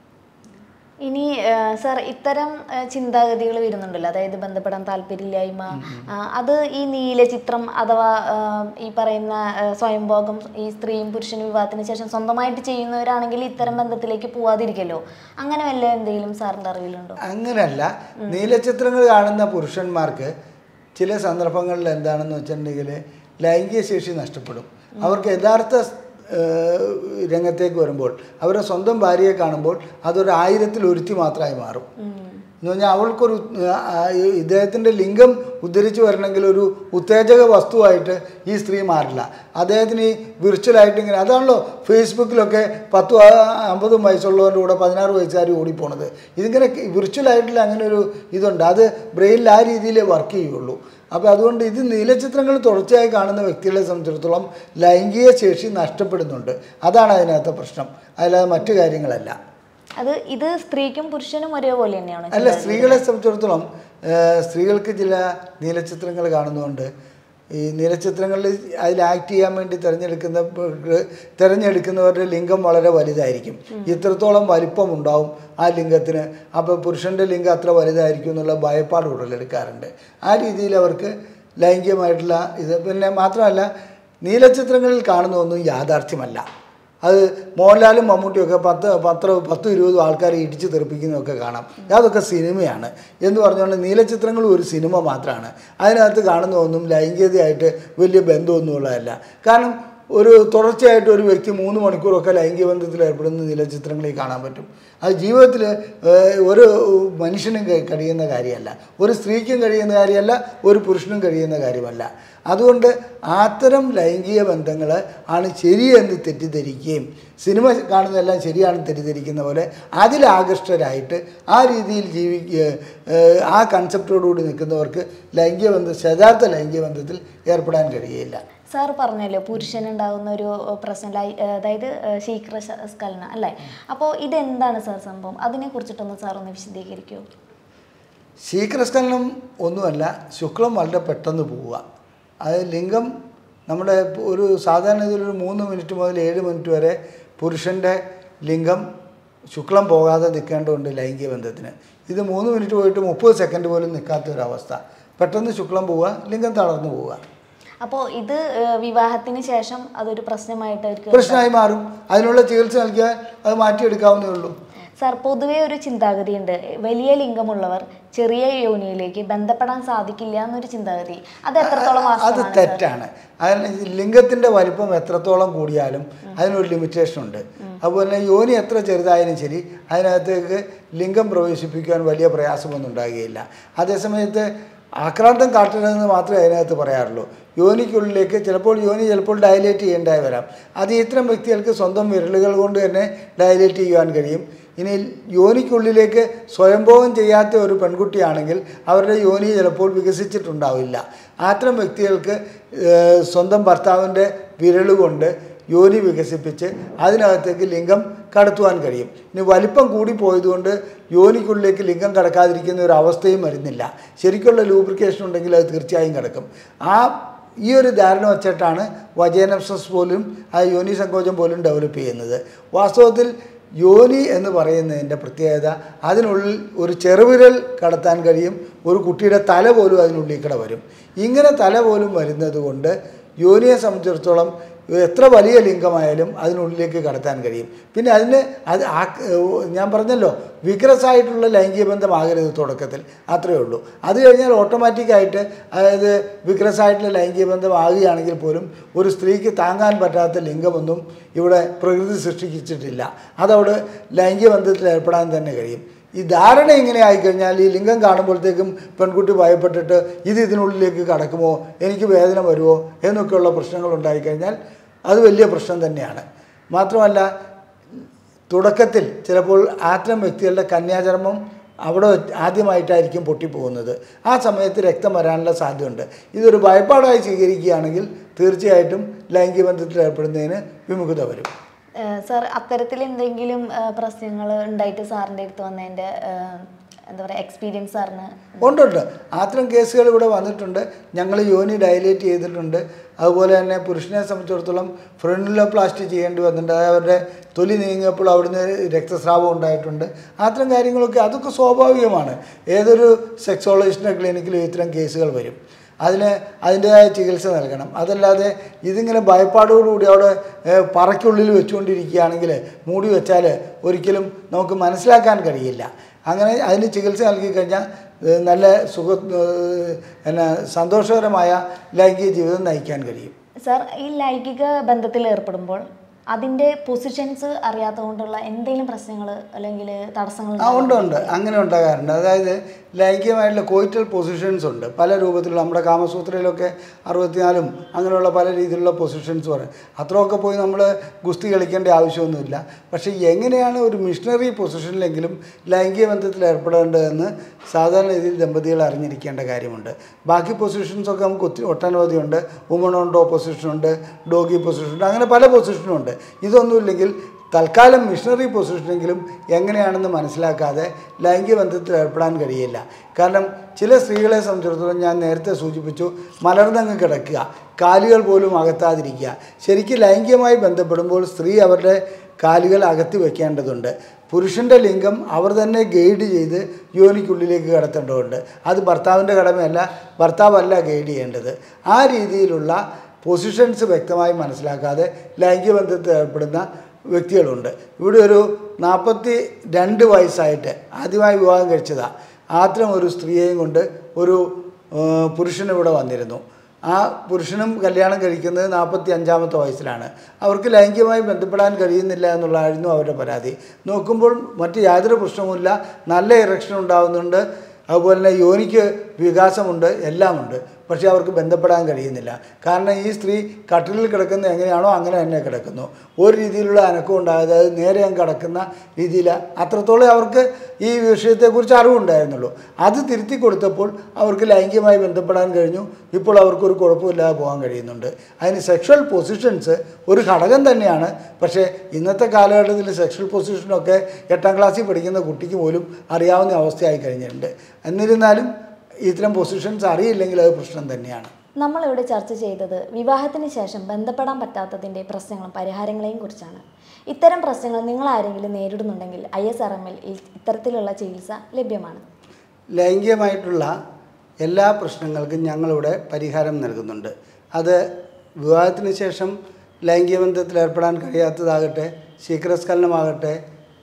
ഇനി സാർ ഇത്തരം ചിന്താഗതികൾ വരുന്നുണ്ടല്ലോ അതായത് ബന്ധപ്പെടാൻ താല്പര്യമില്ലായ്മ ആ, അത് ഈ നീല ചിത്രം അഥവാ ആ, ഈ പറയുന്ന ആ, സ്വയംഭോഗം ഈ സ്ത്രീയും പുരുഷനും വിവാഹത്തിന് ശേഷം സ്വന്തമായിട്ട് ചെയ്യുന്നവരാണെങ്കിൽ ഇത്തരം ബന്ധത്തിലേക്ക് പോവാതിരിക്കല്ലോ അങ്ങനെ വല്ല എന്തെങ്കിലും സാറിൻ്റെ അറിവിലുണ്ടോ അങ്ങനെയല്ല നീലച്ചിത്രങ്ങൾ കാണുന്ന പുരുഷന്മാർക്ക് ചില സന്ദർഭങ്ങളിൽ എന്താണെന്ന് വെച്ചിട്ടുണ്ടെങ്കിൽ ലൈംഗിക ശേഷി നഷ്ടപ്പെടും അവർക്ക് യഥാർത്ഥ ഏഹ്, രംഗത്തേക്ക് വരുമ്പോൾ അവരുടെ സ്വന്തം ഭാര്യയെ കാണുമ്പോൾ അതൊരു ആയിരത്തിൽ ഒരുത്തി മാത്രമായി മാറും എന്ന് പറഞ്ഞാൽ അവൾക്കൊരു ആ, ഈ ഇദ്ദേഹത്തിൻ്റെ ലിംഗം ഉദ്ധരിച്ച് വരണമെങ്കിൽ ഒരു ഉത്തേജക വസ്തുവായിട്ട് ഈ സ്ത്രീ മാറില്ല അദ്ദേഹത്തിന് ഈ വിർച്വലായിട്ട് ഇങ്ങനെ അതാണല്ലോ ഫേസ്ബുക്കിലൊക്കെ പത്തും ആ, അമ്പതും വയസ്സുള്ളവരുടെ കൂടെ പതിനാറ് വയസ്സുകാർ ഓടിപ്പോണത് ഇതിങ്ങനെ വിർച്വലായിട്ടുള്ള അങ്ങനെ ഒരു ഇതുണ്ട് അത് ബ്രെയിനിൽ ആ രീതിയിൽ വർക്ക് ചെയ്യുള്ളൂ അപ്പോൾ അതുകൊണ്ട് ഇത് നീലച്ചിത്രങ്ങൾ തുടർച്ചയായി കാണുന്ന വ്യക്തികളെ സംബന്ധിച്ചിടത്തോളം ലൈംഗിക ശേഷി നഷ്ടപ്പെടുന്നുണ്ട് അതാണ് അതിനകത്തെ പ്രശ്നം അല്ലാതെ മറ്റു കാര്യങ്ങളല്ല അത് ഇത് സ്ത്രീക്കും പുരുഷനും ഒരേപോലെ തന്നെയാണോ അല്ല സ്ത്രീകളെ സംബന്ധിച്ചിടത്തോളം ഏഹ്, സ്ത്രീകൾക്ക് ചില നീലച്ചിത്രങ്ങൾ കാണുന്നതുകൊണ്ട് ഈ നീലച്ചിത്രങ്ങളിൽ അതിൽ ആക്ട് ചെയ്യാൻ വേണ്ടി തിരഞ്ഞെടുക്കുന്ന തിരഞ്ഞെടുക്കുന്നവരുടെ ലിംഗം വളരെ വലുതായിരിക്കും ഇത്രത്തോളം വലിപ്പം ഉണ്ടാവും ആ ലിംഗത്തിന് അപ്പോൾ പുരുഷൻ്റെ ലിംഗം അത്ര വലുതായിരിക്കും എന്നുള്ള ഭയപ്പാട് ഉടലെടുക്കാറുണ്ട് ആ രീതിയിൽ അവർക്ക് ലൈംഗികമായിട്ടുള്ള ഇത് പിന്നെ മാത്രമല്ല നീലച്ചിത്രങ്ങളിൽ കാണുന്നതൊന്നും യാഥാർത്ഥ്യമല്ല അത് മോഹൻലാലും മമ്മൂട്ടിയൊക്കെ പത്ത് പത്ത് പത്ത് ഇരുപതും ആൾക്കാരെ ഇടിച്ച് തെറിപ്പിക്കുന്നതൊക്കെ കാണാം അതൊക്കെ സിനിമയാണ് എന്ന് പറഞ്ഞുകൊണ്ട് നീലച്ചിത്രങ്ങളും ഒരു സിനിമ മാത്രമാണ് അതിനകത്ത് കാണുന്നതൊന്നും ലൈംഗികതയായിട്ട് വലിയ ബന്ധമൊന്നുമുള്ളതല്ല കാരണം ഒരു തുടർച്ചയായിട്ട് ഒരു വ്യക്തി മൂന്ന് മണിക്കൂറൊക്കെ ലൈംഗിക ബന്ധത്തിൽ ഏർപ്പെടുന്ന നീലച്ചിത്രങ്ങളിൽ കാണാൻ പറ്റും അത് ജീവിതത്തിൽ ഒരു മനുഷ്യനും കഴി- കഴിയുന്ന കാര്യമല്ല ഒരു സ്ത്രീക്കും കഴിയുന്ന കാര്യമല്ല ഒരു പുരുഷനും കഴിയുന്ന കാര്യമല്ല അതുകൊണ്ട് അത്തരം ലൈംഗിക ബന്ധങ്ങൾ ആണ് ശരിയെന്ന് തെറ്റിദ്ധരിക്കുകയും സിനിമ കാണുന്നതെല്ലാം ശരിയാണെന്ന് തെറ്റിദ്ധരിക്കുന്ന പോലെ അതിലാകൃഷ്ടരായിട്ട് ആ രീതിയിൽ ജീവിക്കുക ആ കൺസെപ്റ്റോടുകൂടി നിൽക്കുന്നവർക്ക് ലൈംഗിക ബന്ധം യഥാർത്ഥ ലൈംഗിക ബന്ധത്തിൽ ഏർപ്പെടാൻ കഴിയില്ല സാർ പറഞ്ഞല്ലോ പുരുഷനുണ്ടാകുന്ന ഒരു പ്രശ്നം ലൈ- അതായത് ശീഘ്ര ശ- സ്ഖലനം അല്ലേ അപ്പോൾ ഇതെന്താണ് സാർ സംഭവം അതിനെ കുറിച്ചിട്ടൊന്ന് സാർ ഒന്ന് വിശദീകരിക്കുമോ ശീഘ്രസ്ഖലനം ഒന്നുമല്ല ശുക്ലം വളരെ പെട്ടെന്ന് പോവുക അത് ലിംഗം നമ്മുടെ ഒരു സാധാരണ ഇതിലൊരു മൂന്ന് മിനിറ്റ് മുതൽ ഏഴ് മിനിറ്റ് വരെ പുരുഷൻ്റെ ലിംഗം ശുക്ലം പോകാതെ നിൽക്കേണ്ടതുണ്ട് ലൈംഗിക ബന്ധത്തിന് ഇത് മൂന്ന് മിനിറ്റ് പോയിട്ട് മുപ്പത് സെക്കൻഡ് പോലും നിൽക്കാത്ത ഒരവസ്ഥ പെട്ടെന്ന് ശുക്ലം പോവുക ലിംഗം തളർന്നു പോവുക അപ്പോൾ ഇത് ഏഹ്, വിവാഹത്തിന് ശേഷം അതൊരു പ്രശ്നമായിട്ട് അവർക്ക് പ്രശ്നമായി മാറും അതിനുള്ള ചികിത്സ നൽകിയാൽ അത് മാറ്റിയെടുക്കാവുന്നേ ഉള്ളൂ സാർ പൊതുവേ ഒരു ചിന്താഗതിയുണ്ട് വലിയ ലിംഗമുള്ളവർ ചെറിയ യോനിയിലേക്ക് ബന്ധപ്പെടാൻ സാധിക്കില്ല എന്നൊരു ചിന്താഗതി അത് എത്രത്തോളം അത് വാസ്തവമാണ് സാർ? തെറ്റാണ് അതിന് ലിംഗത്തിൻ്റെ വലിപ്പം എത്രത്തോളം കൂടിയാലും അതിനൊരു ലിമിറ്റേഷൻ ഉണ്ട് അതുപോലെ തന്നെ യോനി എത്ര ചെറുതായാലും ശരി അതിനകത്തേക്ക് ലിംഗം പ്രവേശിപ്പിക്കാൻ വലിയ പ്രയാസമൊന്നും ഉണ്ടാകുകയില്ല അതേസമയത്ത് ആക്രാന്തം കാട്ടരുതെന്ന് മാത്രമേ അതിനകത്ത് പറയാറുള്ളൂ യോനിക്കുള്ളിലേക്ക് ചിലപ്പോൾ യോനി ചിലപ്പോൾ ഡയലേറ്റ് ചെയ്യേണ്ടായി വരാം അത് ഇത്തരം വ്യക്തികൾക്ക് സ്വന്തം വിരലുകൾ കൊണ്ട് തന്നെ ഡയലേറ്റ് ചെയ്യുവാൻ കഴിയും ഇനി യോനിക്കുള്ളിലേക്ക് സ്വയംഭോഗം ചെയ്യാത്ത ഒരു പെൺകുട്ടിയാണെങ്കിൽ അവരുടെ യോനി ചിലപ്പോൾ വികസിച്ചിട്ടുണ്ടാവില്ല അത്തരം വ്യക്തികൾക്ക് ഏഹ്, സ്വന്തം ഭർത്താവിൻ്റെ വിരലുകൊണ്ട് യോനി വികസിപ്പിച്ച് അതിനകത്തേക്ക് ലിംഗം കടത്തുവാൻ കഴിയും ഇനി വലിപ്പം കൂടി പോയതുകൊണ്ട് യോനിക്കുള്ളിലേക്ക് ലിംഗം കടക്കാതിരിക്കുന്ന ഒരു അവസ്ഥയും വരുന്നില്ല ശരിക്കുള്ള ലൂബ്രിക്കേഷൻ ഉണ്ടെങ്കിൽ അത് തീർച്ചയായും കിടക്കും ആ ഈ ഒരു ധാരണ വച്ചിട്ടാണ് വജേനപ്സസ് പോലും ആ യോനി സങ്കോചം പോലും ഡെവലപ്പ് ചെയ്യുന്നത് വാസ്തവത്തിൽ യോനി എന്ന് പറയുന്നതിൻ്റെ പ്രത്യേകത അതിനുള്ളിൽ ഒരു ചെറുവിരൽ കടത്താൻ കഴിയും ഒരു കുട്ടിയുടെ തല പോലും അതിനുള്ളിൽ കൂടെ വരും ഇങ്ങനെ തല പോലും വരുന്നത് കൊണ്ട് യോനിയെ സംബന്ധിച്ചിടത്തോളം എത്ര വലിയ ലിംഗമായാലും അതിനുള്ളിലേക്ക് കടത്താൻ കഴിയും പിന്നെ അതിന് അത് ആ ഞാൻ പറഞ്ഞല്ലോ വിഗ്രസായിട്ടുള്ള ലൈംഗിക ബന്ധമാകരുത് തുടക്കത്തിൽ അത്രയേ ഉള്ളൂ അത് കഴിഞ്ഞാൽ ഓട്ടോമാറ്റിക്കായിട്ട് അതായത് വിഗ്രസായിട്ടുള്ള ലൈംഗിക ബന്ധം ആകുകയാണെങ്കിൽ പോലും ഒരു സ്ത്രീക്ക് താങ്ങാൻ പറ്റാത്ത ലിംഗമൊന്നും ഇവിടെ പ്രകൃതി സൃഷ്ടിച്ചിട്ടില്ല അതവിടെ ലൈംഗിക ബന്ധത്തിൽ ഏർപ്പെടാൻ തന്നെ കഴിയും ഈ ധാരണ ഇങ്ങനെ ആയിക്കഴിഞ്ഞാൽ ഈ ലിംഗം കാണുമ്പോഴത്തേക്കും പെൺകുട്ടി ഭയപ്പെട്ടിട്ട് ഇത് ഇതിനുള്ളിലേക്ക് കടക്കുമോ എനിക്ക് വേദന വരുമോ എന്നൊക്കെയുള്ള പ്രശ്നങ്ങൾ ഉണ്ടായിക്കഴിഞ്ഞാൽ അത് വലിയ പ്രശ്നം തന്നെയാണ് മാത്രമല്ല തുടക്കത്തിൽ ചിലപ്പോൾ ആത്രം വ്യക്തികളുടെ കന്യാചർമ്മം അവിടെ വെച്ച് ആദ്യമായിട്ടായിരിക്കും പൊട്ടിപ്പോകുന്നത് ആ സമയത്ത് രക്തം വരാനുള്ള സാധ്യതയുണ്ട് ഇതൊരു ഭയപ്പാടായി സ്വീകരിക്കുകയാണെങ്കിൽ തീർച്ചയായിട്ടും ലൈംഗിക ബന്ധത്തിൽ ഏർപ്പെടുന്നതിന് വിമുഖത വരും ഏഹ് സാർ അത്തരത്തിൽ എന്തെങ്കിലും പ്രശ്നങ്ങൾ ഉണ്ടായിട്ട് സാറിൻ്റെ അടുത്ത് വന്നതിൻ്റെ ഏഹ്, എന്താ പറയുക എക്സ്പീരിയൻസ് സാറിന് ഉണ്ടുണ്ട് അത്തരം കേസുകൾ ഇവിടെ വന്നിട്ടുണ്ട് ഞങ്ങൾ യോനി ഡയലേറ്റ് ചെയ്തിട്ടുണ്ട് അതുപോലെ തന്നെ പുരുഷനെ സംബന്ധിച്ചിടത്തോളം ഫ്രണ്ടിലോപ്ലാസ്റ്റി ചെയ്യേണ്ടി വന്നിട്ടുണ്ട് അതായത് അവരുടെ തൊലി നീങ്ങിയപ്പോൾ അവിടുന്ന് രക്തസ്രാവം ഉണ്ടായിട്ടുണ്ട് അത്തരം കാര്യങ്ങളൊക്കെ അതൊക്കെ സ്വാഭാവികമാണ് ഏതൊരു സെക്സോളജിസ്റ്റിൻ്റെ ക്ലിനിക്കിലും ഇത്തരം കേസുകൾ വരും അതിന് അതിൻ്റെതായ ചികിത്സ നൽകണം അതല്ലാതെ ഇതിങ്ങനെ ഭയപ്പാടോടുകൂടി അവിടെ ഏഹ്, പറയ്ക്കുള്ളിൽ വെച്ചുകൊണ്ടിരിക്കുകയാണെങ്കിൽ മൂടി വെച്ചാൽ ഒരിക്കലും നമുക്ക് മനസ്സിലാക്കാൻ കഴിയില്ല അങ്ങനെ അതിന് ചികിത്സ നൽകി കഴിഞ്ഞാൽ ഏഹ്, നല്ല സുഖ ഏഹ്, എന്നാ സന്തോഷകരമായ ലൈംഗിക ജീവിതം നയിക്കാൻ കഴിയും സാർ ഈ ലൈംഗിക ബന്ധത്തിൽ ഏർപ്പെടുമ്പോൾ അതിൻ്റെ പൊസിഷൻസ് അറിയാത്തതുകൊണ്ടുള്ള എന്തെങ്കിലും പ്രശ്നങ്ങൾ അല്ലെങ്കിൽ തടസ്സങ്ങൾ ആ ഉണ്ട് ഉണ്ട് അങ്ങനെ ഉണ്ടാകാറുണ്ട് അതായത് ലൈംഗികമായിട്ടുള്ള കോയിറ്റൽ പൊസിഷൻസ് ഉണ്ട് പല രൂപത്തിലുള്ള നമ്മുടെ കാമസൂത്രയിലൊക്കെ അറുപത്തിനാലും അങ്ങനെയുള്ള പല രീതിയിലുള്ള പൊസിഷൻസ് പറയും അത്രയൊക്കെ പോയി നമ്മൾ ഗുസ്തി കളിക്കേണ്ട ആവശ്യമൊന്നുമില്ല പക്ഷേ എങ്ങനെയാണ് ഒരു മിഷണറി പൊസിഷനിലെങ്കിലും ലൈംഗിക ബന്ധത്തിൽ ഏർപ്പെടേണ്ടതെന്ന് സാധാരണ രീതിയിൽ ദമ്പതികൾ അറിഞ്ഞിരിക്കേണ്ട കാര്യമുണ്ട് ബാക്കി പൊസിഷൻസൊക്കെ നമുക്ക് ഒത്തിരി ഒട്ടനവധിയുണ്ട് വുമൺ ഓൺ ഡോ പൊസിഷനുണ്ട് ഡോഗി പൊസിഷനുണ്ട് അങ്ങനെ പല പൊസിഷനുണ്ട് ഇതൊന്നുമില്ലെങ്കിൽ തൽക്കാലം മിഷണറി പൊസിഷനെങ്കിലും എങ്ങനെയാണെന്ന് മനസ്സിലാക്കാതെ ലൈംഗിക ബന്ധത്തിൽ ഏർപ്പെടാൻ കഴിയില്ല കാരണം ചില സ്ത്രീകളെ സംബന്ധിച്ചിടത്തോളം ഞാൻ നേരത്തെ സൂചിപ്പിച്ചു മലർന്നങ്ങ് കിടക്കുക കാലുകൾ പോലും അകത്താതിരിക്കുക ശരിക്കും ലൈംഗികമായി ബന്ധപ്പെടുമ്പോൾ സ്ത്രീ അവരുടെ കാലുകൾ അകത്തി വെക്കേണ്ടതുണ്ട് പുരുഷൻ്റെ ലിംഗം അവർ തന്നെ ഗൈഡ് ചെയ്ത് യോനിക്കുള്ളിലേക്ക് കടത്തേണ്ടതുണ്ട് അത് ഭർത്താവിൻ്റെ കടമയല്ല ഭർത്താവല്ല ഗൈഡ് ചെയ്യേണ്ടത് ആ രീതിയിലുള്ള പൊസിഷൻസ് വ്യക്തമായി മനസ്സിലാക്കാതെ ലൈംഗിക ബന്ധത്തിൽ ഏർപ്പെടുന്ന വ്യക്തികളുണ്ട് ഇവിടെ ഒരു നാൽപ്പത്തി രണ്ട് വയസ്സായിട്ട് ആദ്യമായി വിവാഹം കഴിച്ചതാണ് ആത്രം ഒരു സ്ത്രീയെയും കൊണ്ട് ഒരു ഏഹ്, പുരുഷൻ ഇവിടെ വന്നിരുന്നു ആ പുരുഷനും കല്യാണം കഴിക്കുന്നത് നാൽപ്പത്തി അഞ്ചാമത്തെ വയസ്സിലാണ് അവർക്ക് ലൈംഗികമായി ബന്ധപ്പെടാൻ കഴിയുന്നില്ല എന്നുള്ളതായിരുന്നു അവരുടെ പരാതി നോക്കുമ്പോൾ മറ്റ് യാതൊരു പ്രശ്നവുമില്ല നല്ല ഇറക്ഷൻ ഉണ്ടാകുന്നുണ്ട് അതുപോലെ തന്നെ യോനിക്ക് വികാസമുണ്ട് എല്ലാമുണ്ട് പക്ഷേ അവർക്ക് ബന്ധപ്പെടാൻ കഴിയുന്നില്ല കാരണം ഈ സ്ത്രീ കട്ടിലിൽ കിടക്കുന്ന എങ്ങനെയാണോ അങ്ങനെ തന്നെ കിടക്കുന്നു ഒരു രീതിയിലുള്ള അനക്കം ഉണ്ടാകാതെ അത് നേരെ അങ്ങ് കിടക്കുന്ന രീതിയിൽ അത്രത്തോളം അവർക്ക് ഈ വിഷയത്തെക്കുറിച്ച് അറിവുണ്ടായിരുന്നുള്ളൂ അത് തിരുത്തി കൊടുത്തപ്പോൾ അവർക്ക് ലൈംഗികമായി ബന്ധപ്പെടാൻ കഴിഞ്ഞു ഇപ്പോൾ അവർക്കൊരു കുഴപ്പമില്ലാതെ പോകാൻ കഴിയുന്നുണ്ട് അതിന് സെക്ഷൽ പൊസിഷൻസ് ഒരു ഘടകം തന്നെയാണ് പക്ഷേ ഇന്നത്തെ കാലഘട്ടത്തിൽ സെക്ഷൽ പൊസിഷനൊക്കെ എട്ടാം ക്ലാസ്സിൽ പഠിക്കുന്ന കുട്ടിക്ക് പോലും അറിയാവുന്ന അവസ്ഥയായി കഴിഞ്ഞിട്ടുണ്ട് എന്നിരുന്നാലും ഇത്തരം പൊസിഷൻസ് അറിയില്ലെങ്കിൽ അത് പ്രശ്നം തന്നെയാണ് നമ്മളിവിടെ ചർച്ച ചെയ്തത് വിവാഹത്തിന് ശേഷം ബന്ധപ്പെടാൻ പറ്റാത്തതിൻ്റെ പ്രശ്നങ്ങളും പരിഹാരങ്ങളെയും കുറിച്ചാണ് ഇത്തരം പ്രശ്നങ്ങൾ നിങ്ങൾ ആരെങ്കിലും നേരിടുന്നുണ്ടെങ്കിൽ ഐ എസ് ആർ എമ്മിൽ ഇത്തരത്തിലുള്ള ചികിത്സ ലഭ്യമാണ് ലൈംഗികമായിട്ടുള്ള എല്ലാ പ്രശ്നങ്ങൾക്കും ഞങ്ങളിവിടെ പരിഹാരം നൽകുന്നുണ്ട് അത് വിവാഹത്തിന് ശേഷം ലൈംഗിക ബന്ധത്തിൽ ഏർപ്പെടാൻ കഴിയാത്തതാകട്ടെ ശീഘ്രസ്ഖലനമാകട്ടെ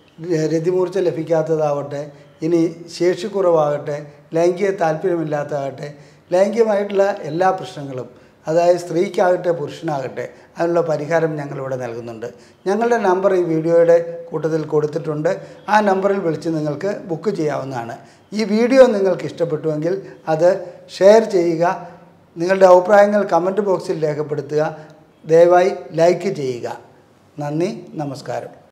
ര- രതിമൂർച്ച ലഭിക്കാത്തതാവട്ടെ ഇനി ശേഷിക്കുറവാകട്ടെ ലൈംഗിക താല്പര്യമില്ലാത്തതാകട്ടെ ലൈംഗികമായിട്ടുള്ള എല്ലാ പ്രശ്നങ്ങളും അതായത് സ്ത്രീക്കാകട്ടെ പുരുഷനാകട്ടെ അതിനുള്ള പരിഹാരം ഞങ്ങളിവിടെ നൽകുന്നുണ്ട് ഞങ്ങളുടെ നമ്പർ ഈ വീഡിയോയുടെ കൂട്ടത്തിൽ കൊടുത്തിട്ടുണ്ട് ആ നമ്പറിൽ വിളിച്ച് നിങ്ങൾക്ക് ബുക്ക് ചെയ്യാവുന്നതാണ് ഈ വീഡിയോ നിങ്ങൾക്ക് ഇഷ്ടപ്പെട്ടുവെങ്കിൽ അത് ഷെയർ ചെയ്യുക നിങ്ങളുടെ അഭിപ്രായങ്ങൾ കമൻറ്റ് ബോക്സിൽ രേഖപ്പെടുത്തുക ദയവായി ലൈക്ക് ചെയ്യുക നന്ദി നമസ്കാരം